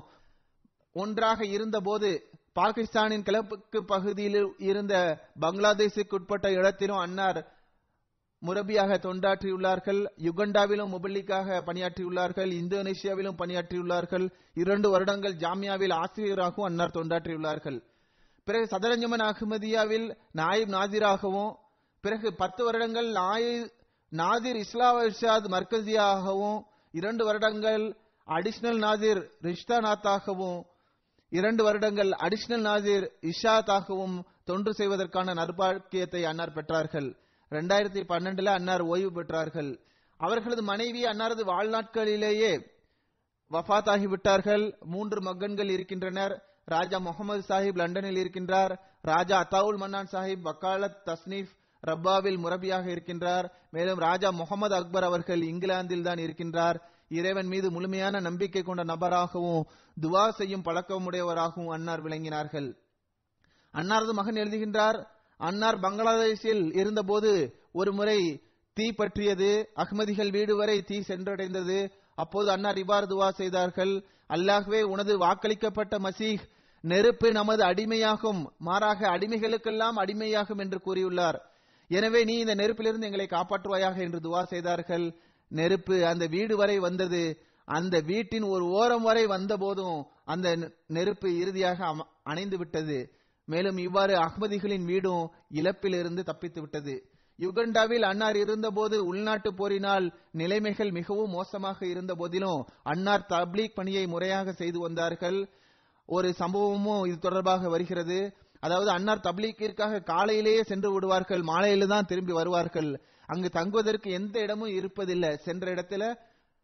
ஒன்றாக இருந்தபோது பாகிஸ்தானின் கிழக்கு பகுதியில் இருந்த பங்களாதேஷுக்கு உட்பட்ட இடத்திலும் அன்னார் முரபியாக தொண்டாற்றியுள்ளார்கள் யுகண்டாவிலும் முபல்லிக்காக பணியாற்றியுள்ளார்கள் இந்தோனேஷியாவிலும் பணியாற்றியுள்ளார்கள் இரண்டு வருடங்கள் ஜாமியாவில் ஆசிரியராகவும் அன்னார் தொண்டாற்றியுள்ளார்கள் பிறகு சதரஞ்சமன் அஹ்மதியாவில் நாயிப் நாதிராகவும் பிறகு பத்து வருடங்கள் நாயி நாதிர் இஸ்லா இர்ஷாத் மர்கசியாகவும் இரண்டு வருடங்கள் அடிஷனல் நாதிர் ரிஷ்தாநாத்தாகவும் இரண்டு வருடங்கள் அடிஷனல் நாதிர் இஷாத்தாகவும் தொண்டு செய்வதற்கான நற்பாக்கியத்தை அன்னார் பெற்றார்கள் ரெண்டாயிரத்தி பன்னெண்டுல அன்னார் ஓய்வு பெற்றார்கள் அவர்களது மனைவி அன்னாரது வாழ்நாட்களிலேயே வஃபாத்தாகி விட்டார்கள் மூன்று மகன்கள் இருக்கின்றனர் ராஜா முகமது சாஹிப் லண்டனில் இருக்கின்றார் ராஜா அத்தாவுல் மன்னான் சாஹிப் வக்காலத் தஸ்னீப் ரப்பாவில் முரபியாக இருக்கின்றார் மேலும் ராஜா முகமது அக்பர் அவர்கள் இங்கிலாந்தில் தான் இருக்கின்றார் இறைவன் மீது முழுமையான நம்பிக்கை கொண்ட நபராகவும் துவா செய்யும் பழக்கமுடையவராகவும் அன்னார் விளங்கினார்கள் அன்னாரது மகன் எழுதுகின்றார் அன்னார் பங்களாதேஷில் இருந்தபோது ஒரு முறை தீ பற்றியது அஹ்மதிகள் வீடு வரை தீ சென்றடைந்தது அப்போது அன்னார் இவ்வாறு துவா செய்தார்கள் அல்லாஹ்வே உனது வாக்களிக்கப்பட்ட மசீஹ் நெருப்பு நமது அடிமையாகும் மாறாக அடிமைகளுக்கெல்லாம் அடிமையாகும் என்று கூறியுள்ளார் எனவே நீ இந்த நெருப்பிலிருந்து எங்களை காப்பாற்றுவாயாக என்று துவா செய்தார்கள் நெருப்பு அந்த வீடு வரை வந்தது அந்த வீட்டின் ஒரு ஓரம் வரை வந்த போதும் அந்த நெருப்பு இறுதியாக அணைந்து விட்டது மேலும் இவ்வாறு அஹ்மதிகளின் வீடும் இழப்பிலிருந்து தப்பித்து விட்டது யுகண்டாவில் அன்னார் இருந்தபோது உள்நாட்டு போரினால் நிலைமைகள் மிகவும் மோசமாக இருந்த போதிலும் அன்னார் தப்லீக் பணியை முறையாக செய்து வந்தார்கள் ஒரு சம்பவமும் இது தொடர்பாக வருகிறது அதாவது அன்னார் தப்லீக்கிற்காக காலையிலேயே சென்று விடுவார்கள் மாலையில தான் திரும்பி வருவார்கள் அங்கு தங்குவதற்கு எந்த இடமும் இருப்பதில்லை சென்ற இடத்துல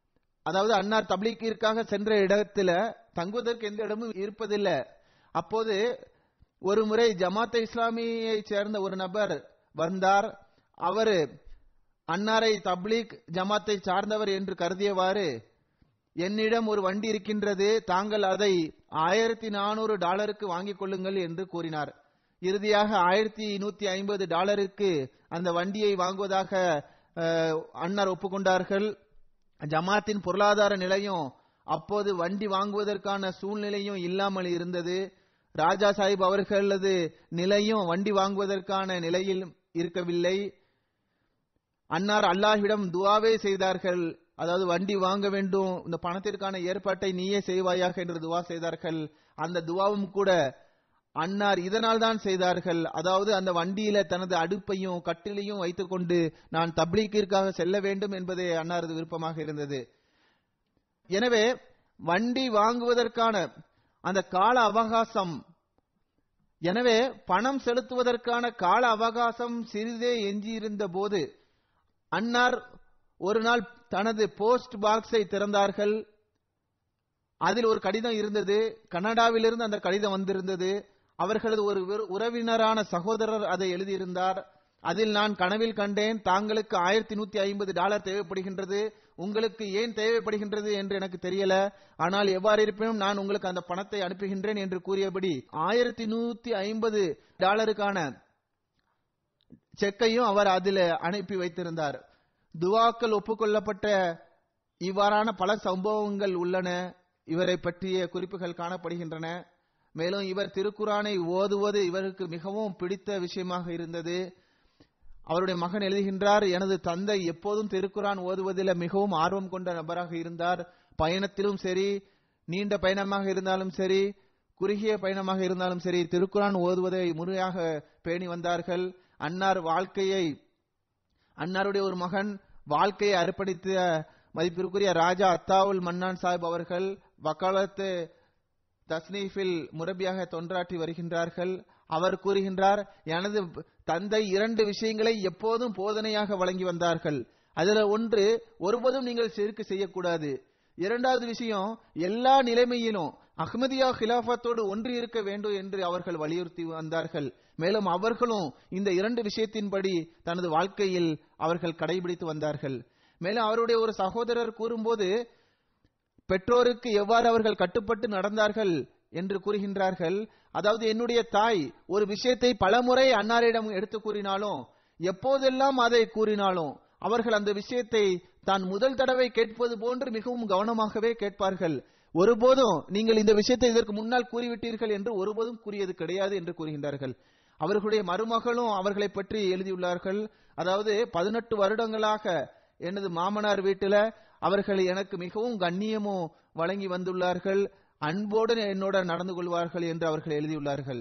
அதாவது அன்னார் தப்லீக்கிற்காக சென்ற இடத்துல தங்குவதற்கு எந்த இடமும் இருப்பதில்லை அப்போது ஒரு முறை ஜமாத்தை இஸ்லாமியை சேர்ந்த ஒரு நபர் வந்தார் அவர் அன்னாரை தப்லீக் ஜமாத்தை சார்ந்தவர் என்று கருதியவாறு என்னிடம் ஒரு வண்டி இருக்கின்றது தாங்கள் அதை ஆயிரத்தி நானூறு டாலருக்கு வாங்கிக் கொள்ளுங்கள் என்று கூறினார் இறுதியாக ஆயிரத்தி நூத்தி ஐம்பது டாலருக்கு அந்த வண்டியை வாங்குவதாக அஹ், அன்னார் ஒப்புக்கொண்டார்கள் ஜமாத்தின் பொருளாதார நிலையும் அப்போது வண்டி வாங்குவதற்கான சூழ்நிலையும் இல்லாமல் இருந்தது ராஜா சாஹிப் அவர்களது நிலையும் வண்டி வாங்குவதற்கான நிலையில் இருக்கவில்லை அன்னார் அல்லாஹ்விடம் துவாவே செய்தார்கள் அதாவது வண்டி வாங்க வேண்டும் இந்த பணத்திற்கான ஏற்பாட்டை நீயே செய்வாயாக என்று துவா செய்தார்கள் அந்த துவாவும் கூட அன்னார் இதனால் தான் செய்தார்கள் அதாவது அந்த வண்டியில தனது அடுப்பையும் கட்டிலையும் வைத்துக்கொண்டு நான் தப்லீக்கிற்காக செல்ல வேண்டும் என்பதே அன்னாரது விருப்பமாக இருந்தது எனவே வண்டி வாங்குவதற்கான அந்த கால அவகாசம் எனவே பணம் செலுத்துவதற்கான கால அவகாசம் சிறிதே எஞ்சியிருந்த போது அன்னார் ஒரு நாள் தனது போஸ்ட் பாக்ஸை திறந்தார்கள் அதில் ஒரு கடிதம் இருந்தது கனடாவிலிருந்து அந்த கடிதம் வந்திருந்தது அவர்களது ஒரு விரு- உறவினரான சகோதரர் அதை எழுதியிருந்தார் அதில் நான் கனவில் கண்டேன் தாங்களுக்கு ஆயிரத்தி நூத்தி ஐம்பது டாலர் தேவைப்படுகின்றது உங்களுக்கு ஏன் தேவைப்படுகின்றது என்று எனக்கு தெரியல ஆனால் எவ்வாறு இருப்பினும் நான் உங்களுக்கு அந்த பணத்தை அனுப்புகின்றேன் என்று கூறியபடி ஆயிரத்தி நூத்தி ஐம்பது டாலருக்கான செக்கையும் அவர் அதில் அனுப்பி வைத்திருந்தார் துவாக்கள் ஒப்புக்கொள்ளப்பட்ட இவ்வாறான பல சம்பவங்கள் உள்ளன இவரை பற்றிய குறிப்புகள் காணப்படுகின்றன மேலும் இவர் திருக்குரானை ஓதுவது இவருக்கு மிகவும் பிடித்த விஷயமாக இருந்தது அவருடைய மகன் எழுதுகின்றார் எனது தந்தை எப்போதும் திருக்குரான் ஓதுவதில் மிகவும் ஆர்வம் கொண்ட நபராக இருந்தார் பயணத்திலும் சரி நீண்ட பயணமாக இருந்தாலும் சரி குறுகிய பயணமாக இருந்தாலும் சரி திருக்குரான் ஓதுவதை முறையாக பேணி வந்தார்கள் அன்னார் வாழ்க்கையை அன்னாருடைய ஒரு மகன் வாழ்க்கையை அர்ப்பணித்த மதிப்பிற்குரிய ராஜா அத்தாவுல் மன்னான் சாஹிப் அவர்கள் வக்காலத்து தஸ்னீஃபில் முரபியாக தொன்றாற்றி வருகின்றார்கள் அவர் கூறுகின்றார் எனது தந்தை இரண்டு விஷயங்களை எப்போதும் போதனையாக வழங்கி வந்தார்கள் அதுல ஒன்று ஒருபோதும் நீங்கள் செருக்கு செய்யக்கூடாது இரண்டாவது விஷயம் எல்லா நிலைமையிலும் அஹ்மதியா ஹிலாஃபத்தோடு ஒன்று இருக்க வேண்டும் என்று அவர்கள் வலியுறுத்தி வந்தார்கள் மேலும் அவர்களும் இந்த இரண்டு விஷயத்தின்படி தனது வாழ்க்கையில் அவர்கள் கடைபிடித்து வந்தார்கள் மேலும் அவருடைய ஒரு சகோதரர் கூறும்போது பெற்றோருக்கு எவ்வாறு அவர்கள் கட்டுப்பட்டு நடந்தார்கள் என்று கூறுகின்றார்கள் அதாவது என்னுடைய தாய் ஒரு விஷயத்தை பலமுறை அன்னாரிடம் எடுத்து கூறினாலும் எப்போதெல்லாம் அதை கூறினாலும் அவர்கள் அந்த விஷயத்தை தான் முதல் தடவை கேட்பது போன்று மிகவும் கவனமாகவே கேட்பார்கள் ஒருபோதும் நீங்கள் இந்த விஷயத்தை இதற்கு முன்னால் கூறிவிட்டீர்கள் என்று ஒருபோதும் கூறியது கிடையாது என்று கூறுகின்றார்கள் அவர்களுடைய மருமகளும் அவர்களை பற்றி எழுதியுள்ளார்கள் அதாவது பதினெட்டு வருடங்களாக எனது மாமனார் வீட்டில அவர்கள் எனக்கு மிகவும் கண்ணியமும் வழங்கி வந்துள்ளார்கள் அன்போடு என்னோட நடந்து கொள்வார்கள் என்று அவர்கள் எழுதியுள்ளார்கள்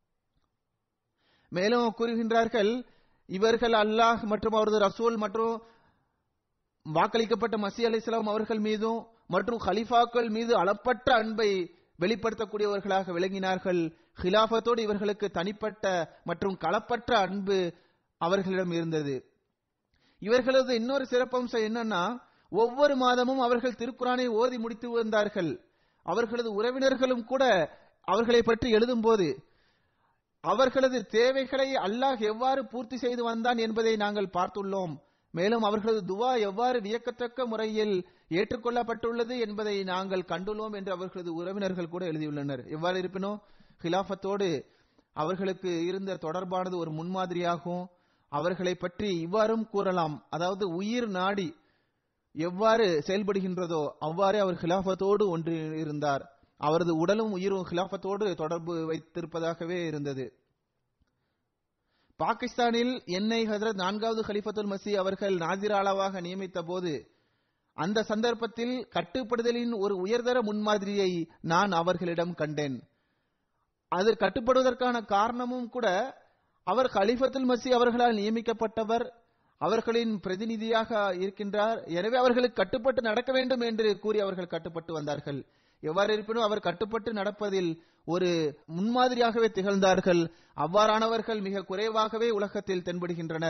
மேலும் கூறுகின்றார்கள் இவர்கள் அல்லாஹ் மற்றும் அவரது ரசூல் மற்றும் வாக்களிக்கப்பட்ட மசி அலி இஸ்லாம் அவர்கள் மீதும் மற்றும் ஹலிஃபாக்கள் மீது அளப்பற்ற அன்பை வெளிப்படுத்தக்கூடியவர்களாக விளங்கினார்கள் ஹிலாஃபத்தோடு இவர்களுக்கு தனிப்பட்ட மற்றும் களப்பற்ற அன்பு அவர்களிடம் இருந்தது இவர்களது இன்னொரு சிறப்பம்சம் என்னன்னா ஒவ்வொரு மாதமும் அவர்கள் திருக்குறானை ஓதி முடித்து வந்தார்கள் அவர்களது உறவினர்களும் கூட அவர்களை பற்றி எழுதும்போது அவர்களது தேவைகளை அல்லாஹ் எவ்வாறு பூர்த்தி செய்து வந்தான் என்பதை நாங்கள் பார்த்துள்ளோம் மேலும் அவர்களது துவா எவ்வாறு வியக்கத்தக்க முறையில் ஏற்றுக்கொள்ளப்பட்டுள்ளது என்பதை நாங்கள் கண்டுள்ளோம் என்று அவர்களது உறவினர்கள் கூட எழுதியுள்ளனர் எவ்வாறு இருப்பினும் ஹிலாஃபத்தோடு அவர்களுக்கு இருந்த தொடர்பானது ஒரு முன்மாதிரியாகும் அவர்களை பற்றி இவ்வாறும் கூறலாம் அதாவது உயிர் நாடி எவ்வாறு செயல்படுகின்றதோ அவ்வாறே அவர் ஹிலாஃபத்தோடு ஒன்று இருந்தார் அவரது உடலும் உயிரும் ஹிலாஃபத்தோடு தொடர்பு வைத்திருப்பதாகவே இருந்தது பாகிஸ்தானில் என்னை ஹசரத் நான்காவது ஹலிஃபத்துல் மசி அவர்கள் நாசிராளாவாக நியமித்த போது அந்த சந்தர்ப்பத்தில் கட்டுப்படுதலின் ஒரு உயர்தர முன்மாதிரியை நான் அவர்களிடம் கண்டேன் அது கட்டுப்படுவதற்கான காரணமும் கூட அவர் கலிஃபத்துல் மசி அவர்களால் நியமிக்கப்பட்டவர் அவர்களின் பிரதிநிதியாக இருக்கின்றார் எனவே அவர்களுக்கு கட்டுப்பட்டு நடக்க வேண்டும் என்று கூறி அவர்கள் கட்டுப்பட்டு வந்தார்கள் எவ்வாறு இருப்பினும் அவர் கட்டுப்பட்டு நடப்பதில் ஒரு முன்மாதிரியாகவே திகழ்ந்தார்கள் அவ்வாறானவர்கள் மிக குறைவாகவே உலகத்தில் தென்படுகின்றனர்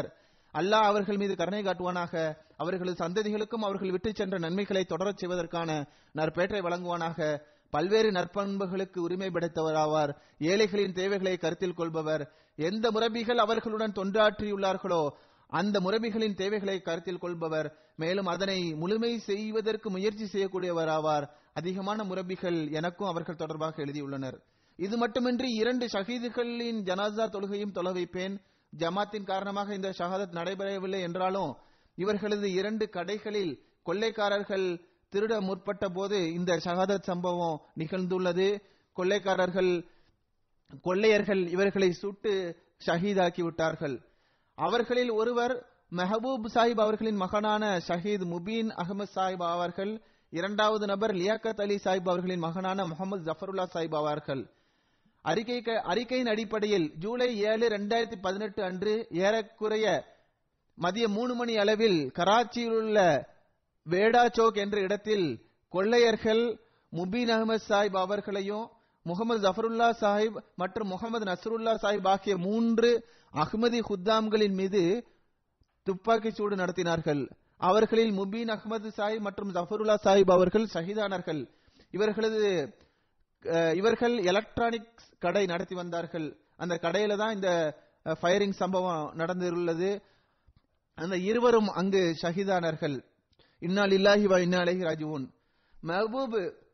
அல்லாஹ் அவர்கள் மீது கருணை காட்டுவானாக அவர்களது சந்ததிகளுக்கும் அவர்கள் விட்டுச் சென்ற நன்மைகளை தொடரச் செய்வதற்கான நற்பேற்றை வழங்குவானாக பல்வேறு நற்பண்புகளுக்கு உரிமை படைத்தவராவார் ஏழைகளின் தேவைகளை கருத்தில் கொள்பவர் எந்த முரபிகள் அவர்களுடன் தொண்டாற்றியுள்ளார்களோ அந்த முரபிகளின் தேவைகளை கருத்தில் கொள்பவர் மேலும் அதனை முழுமை செய்வதற்கு முயற்சி செய்யக்கூடியவராவார் அதிகமான முரபிகள் எனக்கும் அவர்கள் தொடர்பாக எழுதியுள்ளனர் இது மட்டுமின்றி இரண்டு ஷஹீதுகளின் ஜனாசா தொழுகையும் தொலை வைப்பேன் ஜமாத்தின் காரணமாக இந்த ஷஹாதத் நடைபெறவில்லை என்றாலும் இவர்களது இரண்டு கடைகளில் கொள்ளைக்காரர்கள் திருட முற்பட்ட போது இந்த ஷஹாதத் சம்பவம் நிகழ்ந்துள்ளது கொள்ளைக்காரர்கள் கொள்ளையர்கள் இவர்களை சுட்டு ஷஹீதாக்கி விட்டார்கள் அவர்களில் ஒருவர் மெஹபூப் சாஹிப் அவர்களின் மகனான ஷஹீத் முபீன் அகமது சாஹிப் ஆவார்கள் இரண்டாவது நபர் லியாக்கத் அலி சாஹிப் அவர்களின் மகனான முகமது ஜஃபருல்லா சாஹிப் ஆவார்கள் அறிக்கை அறிக்கையின் அடிப்படையில் ஜூலை ஏழு இரண்டாயிரத்தி பதினெட்டு அன்று ஏறக்குறைய மதியம் மூணு மணி அளவில் கராச்சியில் உள்ள வேடா சோக் என்ற இடத்தில் கொள்ளையர்கள் முபீன் அகமது சாஹிப் அவர்களையும் முகமது ஜஃபருல்லா சாஹிப் மற்றும் முகமது நசருல்லா சாஹிப் ஆகிய மூன்று அஹ்மதி குத்தாம்களின் மீது துப்பாக்கி சூடு நடத்தினார்கள் அவர்களில் முபீன் அகமது சாஹிப் மற்றும் ஜஃபருல்லா சாஹிப் அவர்கள் ஷஹீதானார்கள் இவர்களது அஹ், இவர்கள் எலக்ட்ரானிக்ஸ் கடை நடத்தி வந்தார்கள் அந்த கடையில தான் இந்த ஃபயரிங் சம்பவம் நடந்துள்ளது அந்த இருவரும் அங்கு ஷஹீதானார்கள் இன்னால் இல்லாஹி வ இன்னா அலைஹி ராஜிவூன் மெஹபூப்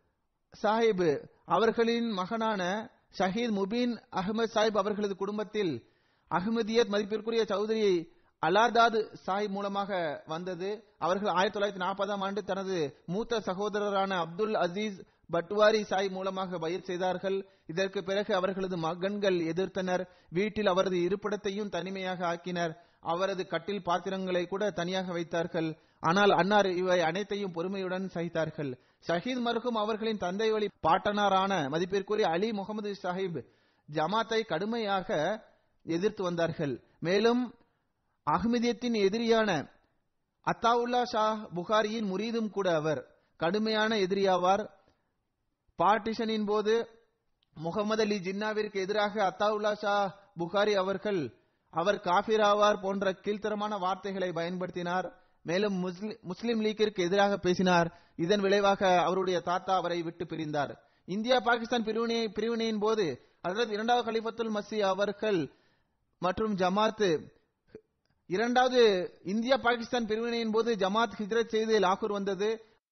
சாஹிப் அவர்களின் மகனான ஷஹீத் முபீன் அகமது சாஹிப் அவர்களது குடும்பத்தில் அகமதியத் மதிப்பிற்குரிய சௌதரி அலாதாத் சாஹிப் மூலமாக வந்தது அவர்கள் ஆயிரத்தி தொள்ளாயிரத்தி நாற்பதாம் ஆண்டு தனது மூத்த சகோதரரான அப்துல் அசீஸ் பட்வாரி சாஹிப் மூலமாக பயிர் செய்தார்கள் இதற்கு பிறகு அவர்களது மகன்கள் எதிர்த்தனர் வீட்டில் அவரது இருப்பிடத்தையும் தனிமையாக ஆக்கினர் அவரது கட்டில் பாத்திரங்களை கூட தனியாக வைத்தார்கள் ஆனால் அன்னார் இவை அனைத்தையும் பொறுமையுடன் சகித்தார்கள் ஷஹீத் மருகும் அவர்களின் தந்தை வழி பாட்டனாரான மதிப்பிற்குரிய அலி முகமது சாஹிப் ஜமாத்தை கடுமையாக எதிர்த்து வந்தார்கள் மேலும் அஹ்மதியத்தின் எதிரியான அத்தாவுல்லா ஷா புகாரியின் முரீதும் கூட அவர் கடுமையான எதிரியாவார் பார்ட்டிஷனின் போது முகமது அலி ஜின்னாவிற்கு எதிராக அத்தாவுல்லா ஷா புகாரி அவர்கள் அவர் காபிராவார் போன்ற கீழ்த்தரமான வார்த்தைகளை பயன்படுத்தினார் மேலும் முஸ்லி- முஸ்லிம் லீக்கிற்கு எதிராக பேசினார் இதன் விளைவாக அவருடைய தாத்தா அவரை விட்டு பிரிந்தார் இந்தியா பாகிஸ்தான் பிரிவினை பிரிவினையின் போது ஹஜரத் இரண்டாவது கலிஃபத்துல் மசி அவர்கள் மற்றும் ஜமாத் இரண்டாவது இந்தியா பாகிஸ்தான் பிரிவினையின் போது ஜமாத் ஹிஜ்ரத் செய்து லாகூர் வந்தது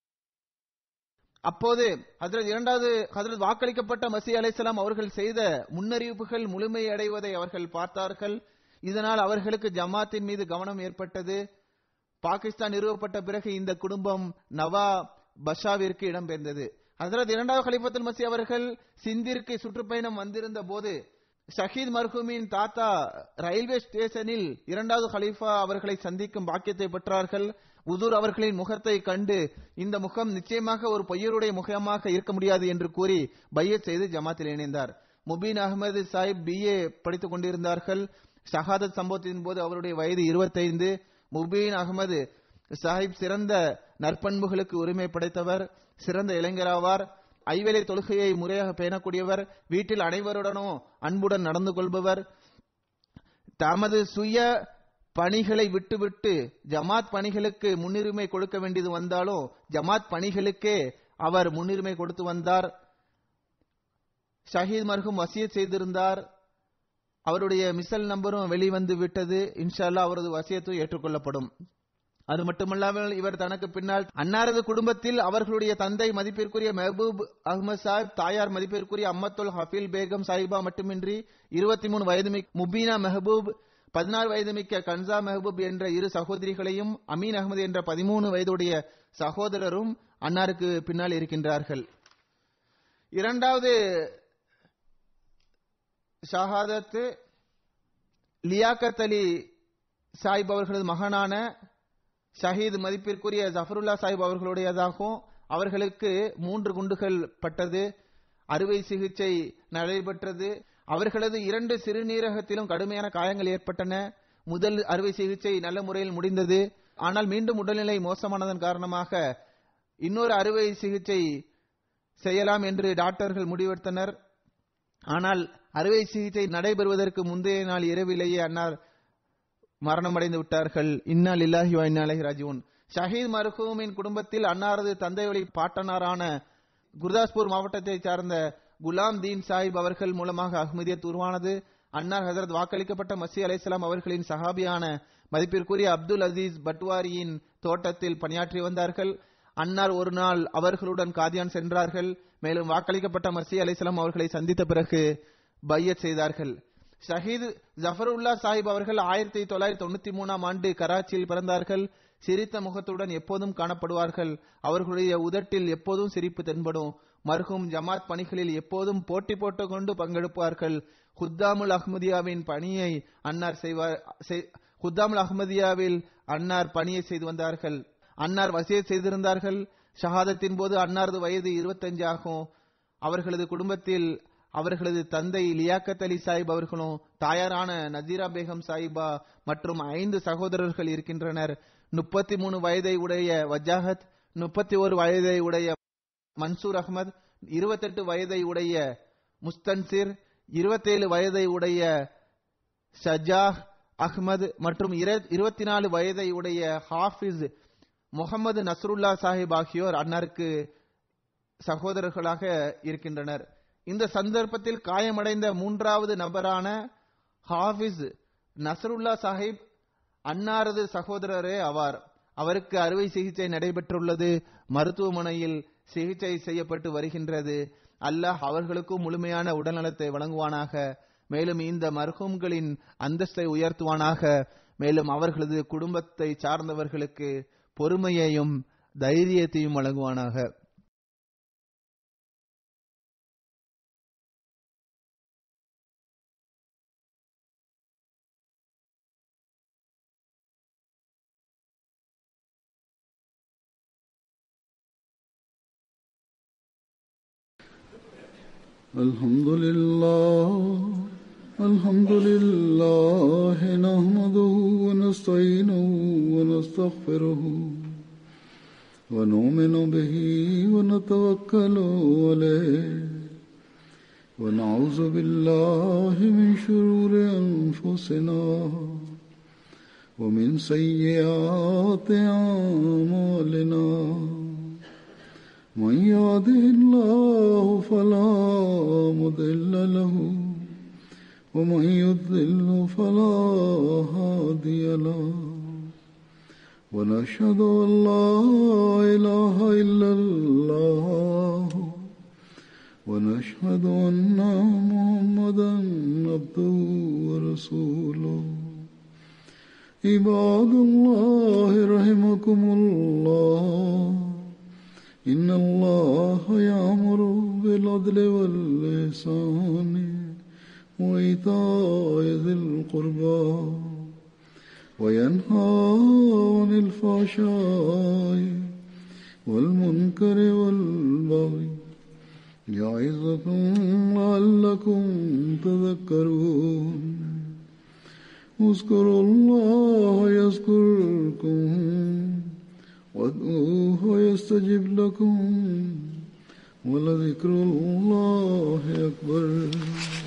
அப்போது ஹஜரத் இரண்டாவது ஹஜரத் வாக்களிக்கப்பட்ட மசி அலைசலாம் அவர்கள் செய்த முன்னறிவிப்புகள் முழுமை அடைவதை அவர்கள் பார்த்தார்கள் இதனால் அவர்களுக்கு ஜமாத்தின் மீது கவனம் ஏற்பட்டது பாகிஸ்தான் நிறுவப்பட்ட பிறகு இந்த குடும்பம் நவா பஷாவிற்கு இடம்பெயர்ந்தது ஹசரத் இரண்டாவது கலிஃபத்துல் மசி அவர்கள் சிந்திற்கு சுற்றுப்பயணம் வந்திருந்த போது ஷஹீத் மர்ஹூமின் தாத்தா ரயில்வே ஸ்டேஷனில் இரண்டாவது கலீஃபா அவர்களை சந்திக்கும் பாக்கியத்தை பெற்றார்கள் உதூர் அவர்களின் முகத்தை கண்டு இந்த முகம் நிச்சயமாக ஒரு பொய்யருடைய முகமாக இருக்க முடியாது என்று கூறி பையத் செய்து ஜமாத்தில் இணைந்தார் முபீன் அகமது சாஹிப் பிஏ படித்துக் கொண்டிருந்தார்கள் ஷஹாதத் சம்பவத்தின் போது அவருடைய வயது 25 முபீன் அகமது சாஹிப் சிறந்த நற்பண்புகளுக்கு உரிமை படைத்தவர் சிறந்த இளைஞராவார் ஐவேளை தொழுகையை முறையாக பேணக்கூடியவர் வீட்டில் அனைவருடனும் அன்புடன் நடந்து கொள்பவர் தமது சுய பணிகளை விட்டுவிட்டு ஜமாத் பணிகளுக்கு முன்னுரிமை கொடுக்க வேண்டியது வந்தாலும் ஜமாத் பணிகளுக்கே அவர் முன்னுரிமை கொடுத்து வந்தார் ஷஹீத் மர்ஹூம் வசியத் செய்திருந்தார் அவருடைய மிசல் நம்பரும் வெளிவந்து விட்டது இன்ஷா அல்லாஹ் அவரது வசியத்தும் ஏற்றுக்கொள்ளப்படும் அது மட்டுமல்லாமல் இவர் தனக்கு பின்னால் அன்னாரது குடும்பத்தில் அவர்களுடைய தந்தை மதிப்பிற்குரிய மெஹபூப் அஹ்மத் சாஹிப் தாயார் மதிப்பிற்குரிய அம்மத்துல் ஹஃபீல் பேகம் சாஹிபா மட்டுமின்றி இருபத்தி மூணு வயது மிக்க முபீனா மெஹபூப் பதினாறு வயது மிக்க கன்சா மெஹபூப் என்ற இரு சகோதரிகளையும் அமீன் அகமது என்ற பதிமூணு வயதுடைய சகோதரரும் அன்னாருக்கு பின்னால் இருக்கின்றார்கள் இரண்டாவது ஷஹாதத் லியாக்கத் அலி சாஹிப் அவர்களது மகனான ஷஹீத் மதிப்பிற்குரிய ஜஃபருல்லா சாஹிப் அவர்களுடையதாகும் அவர்களுக்கு மூன்று குண்டுகள் பட்டது அறுவை சிகிச்சை நடைபெற்றது அவர்களது இரண்டு சிறுநீரகத்திலும் கடுமையான காயங்கள் ஏற்பட்டன முதல் அறுவை சிகிச்சை நல்ல முறையில் முடிந்தது ஆனால் மீண்டும் உடல்நிலை மோசமானதன் காரணமாக இன்னொரு அறுவை சிகிச்சை செய்யலாம் என்று டாக்டர்கள் முடிவெடுத்தனர் ஆனால் அறுவை சிகிச்சை நடைபெறுவதற்கு முந்தைய நாள் இரவிலேயே அன்னார் மரணமடைந்து விட்டார்கள் இன்னா லில்லாஹி வ இன்னா இலைஹி ராஜிஊன் ஷஹீத் மர்ஹூமின் குடும்பத்தில் அன்னாரது தந்தை வழி பாட்டனாரான குர்தாஸ்பூர் மாவட்டத்தைச் சார்ந்த குலாம் தீன் சாஹிப் அவர்கள் மூலமாக அஹ்மதியத் உருவானது அன்னார் ஹசரத் வாக்களிக்கப்பட்ட மசி அலைஹிஸ்ஸலாம் அவர்களின் சஹாபியான மதிப்பிற்குரிய அப்துல் அசீஸ் பட்வாரியின் தோட்டத்தில் பணியாற்றி வந்தார்கள் அன்னார் ஒரு நாள் அவர்களுடன் காதியான் சென்றார்கள் மேலும் வாக்களிக்கப்பட்ட மசி அலைஹிஸ்ஸலாம் அவர்களை சந்தித்த பிறகு பையத் செய்தார்கள் ஷஹீத் ஜஃபருல்லா சாஹிப் அவர்கள் ஆயிரத்தி தொள்ளாயிரத்தி தொண்ணூத்தி மூணாம் ஆண்டு கராச்சியில் பிறந்தார்கள் சிரித்த முகத்துடன் எப்போதும் காணப்படுவார்கள் அவர்களுடைய உதட்டில் எப்போதும் சிரிப்பு தென்படும் மர்ஹூம் ஜமாத் பணிகளில் எப்போதும் போட்டி போட்டுக் கொண்டு பங்கெடுப்பார்கள் ஹுத்தாமுல் அஹ்மதியாவின் பணியை அன்னார் செய்வார் செய்- ஹுத்தாமுல் அஹ்மதியாவில் அன்னார் பணியை செய்து வந்தார்கள் அன்னார் வசியத் செய்திருந்தார்கள் ஷஹாதத்தின் போது அன்னாரது வயது 25 ஆகும் அவர்களது குடும்பத்தில் அவர்களது தந்தை லியாக்கத் அலி சாஹிப் அவர்களும் தாயாரான நசீரா பேகம் சாஹிபா மற்றும் ஐந்து சகோதரர்கள் இருக்கின்றனர் முப்பத்தி மூணு வயதை உடைய வஜாஹத் முப்பத்தி ஒரு வயதை உடைய மன்சூர் அகமது இருபத்தெட்டு வயதை உடைய முஸ்தன்சிர் இருபத்தேழு வயதை உடைய ஷஜாஹ் அஹ்மது மற்றும் இருபத்தி நாலு வயதை உடைய ஹாஃபிஸ் முகமது நஸ்ருல்லா சாஹிப் ஆகியோர் அன்னாருக்கு சகோதரர்களாக இருக்கின்றனர் இந்த சந்தர்ப்பத்தில் காயமடைந்த மூன்றாவது நபரான ஹாஃபிஸ் நஸ்ருல்லா சாஹிப் அன்னாரது சகோதரரே ஆவார் அவருக்கு அறுவை சிகிச்சை நடைபெற்றுள்ளது மருத்துவமனையில் சிகிச்சை செய்யப்பட்டு வருகின்றது அல்லாஹ் அவர்களுக்கும் முழுமையான உடல்நலத்தை வழங்குவானாக மேலும் இந்த மர்ஹூம்களின் அந்தஸ்தை உயர்த்துவானாக மேலும் அவர்களது குடும்பத்தை சார்ந்தவர்களுக்கு பொறுமையையும் தைரியத்தையும் வழங்குவானாக الحمد لله الحمد لله نحمده ونستعينه ونستغفره ونؤمن به ونتوكل عليه ونعوذ بالله من شرور أنفسنا ومن سيئات أعمالنا من يهده الله فلا مضل له ومن يضلل فلا هادي له ونشهد ان لا اله الا الله ونشهد ان محمدا عبده ورسوله عباد الله رحمكم الله إن الله يأمر بالعدل والإحسان وإيتاء ذي القربى وينهى عن الفحشاء والمنكر والبغي يعظكم لعلكم تذكرون اذكروا الله يذكركم وادعوه يستجب لكم ولذكر الله أكبر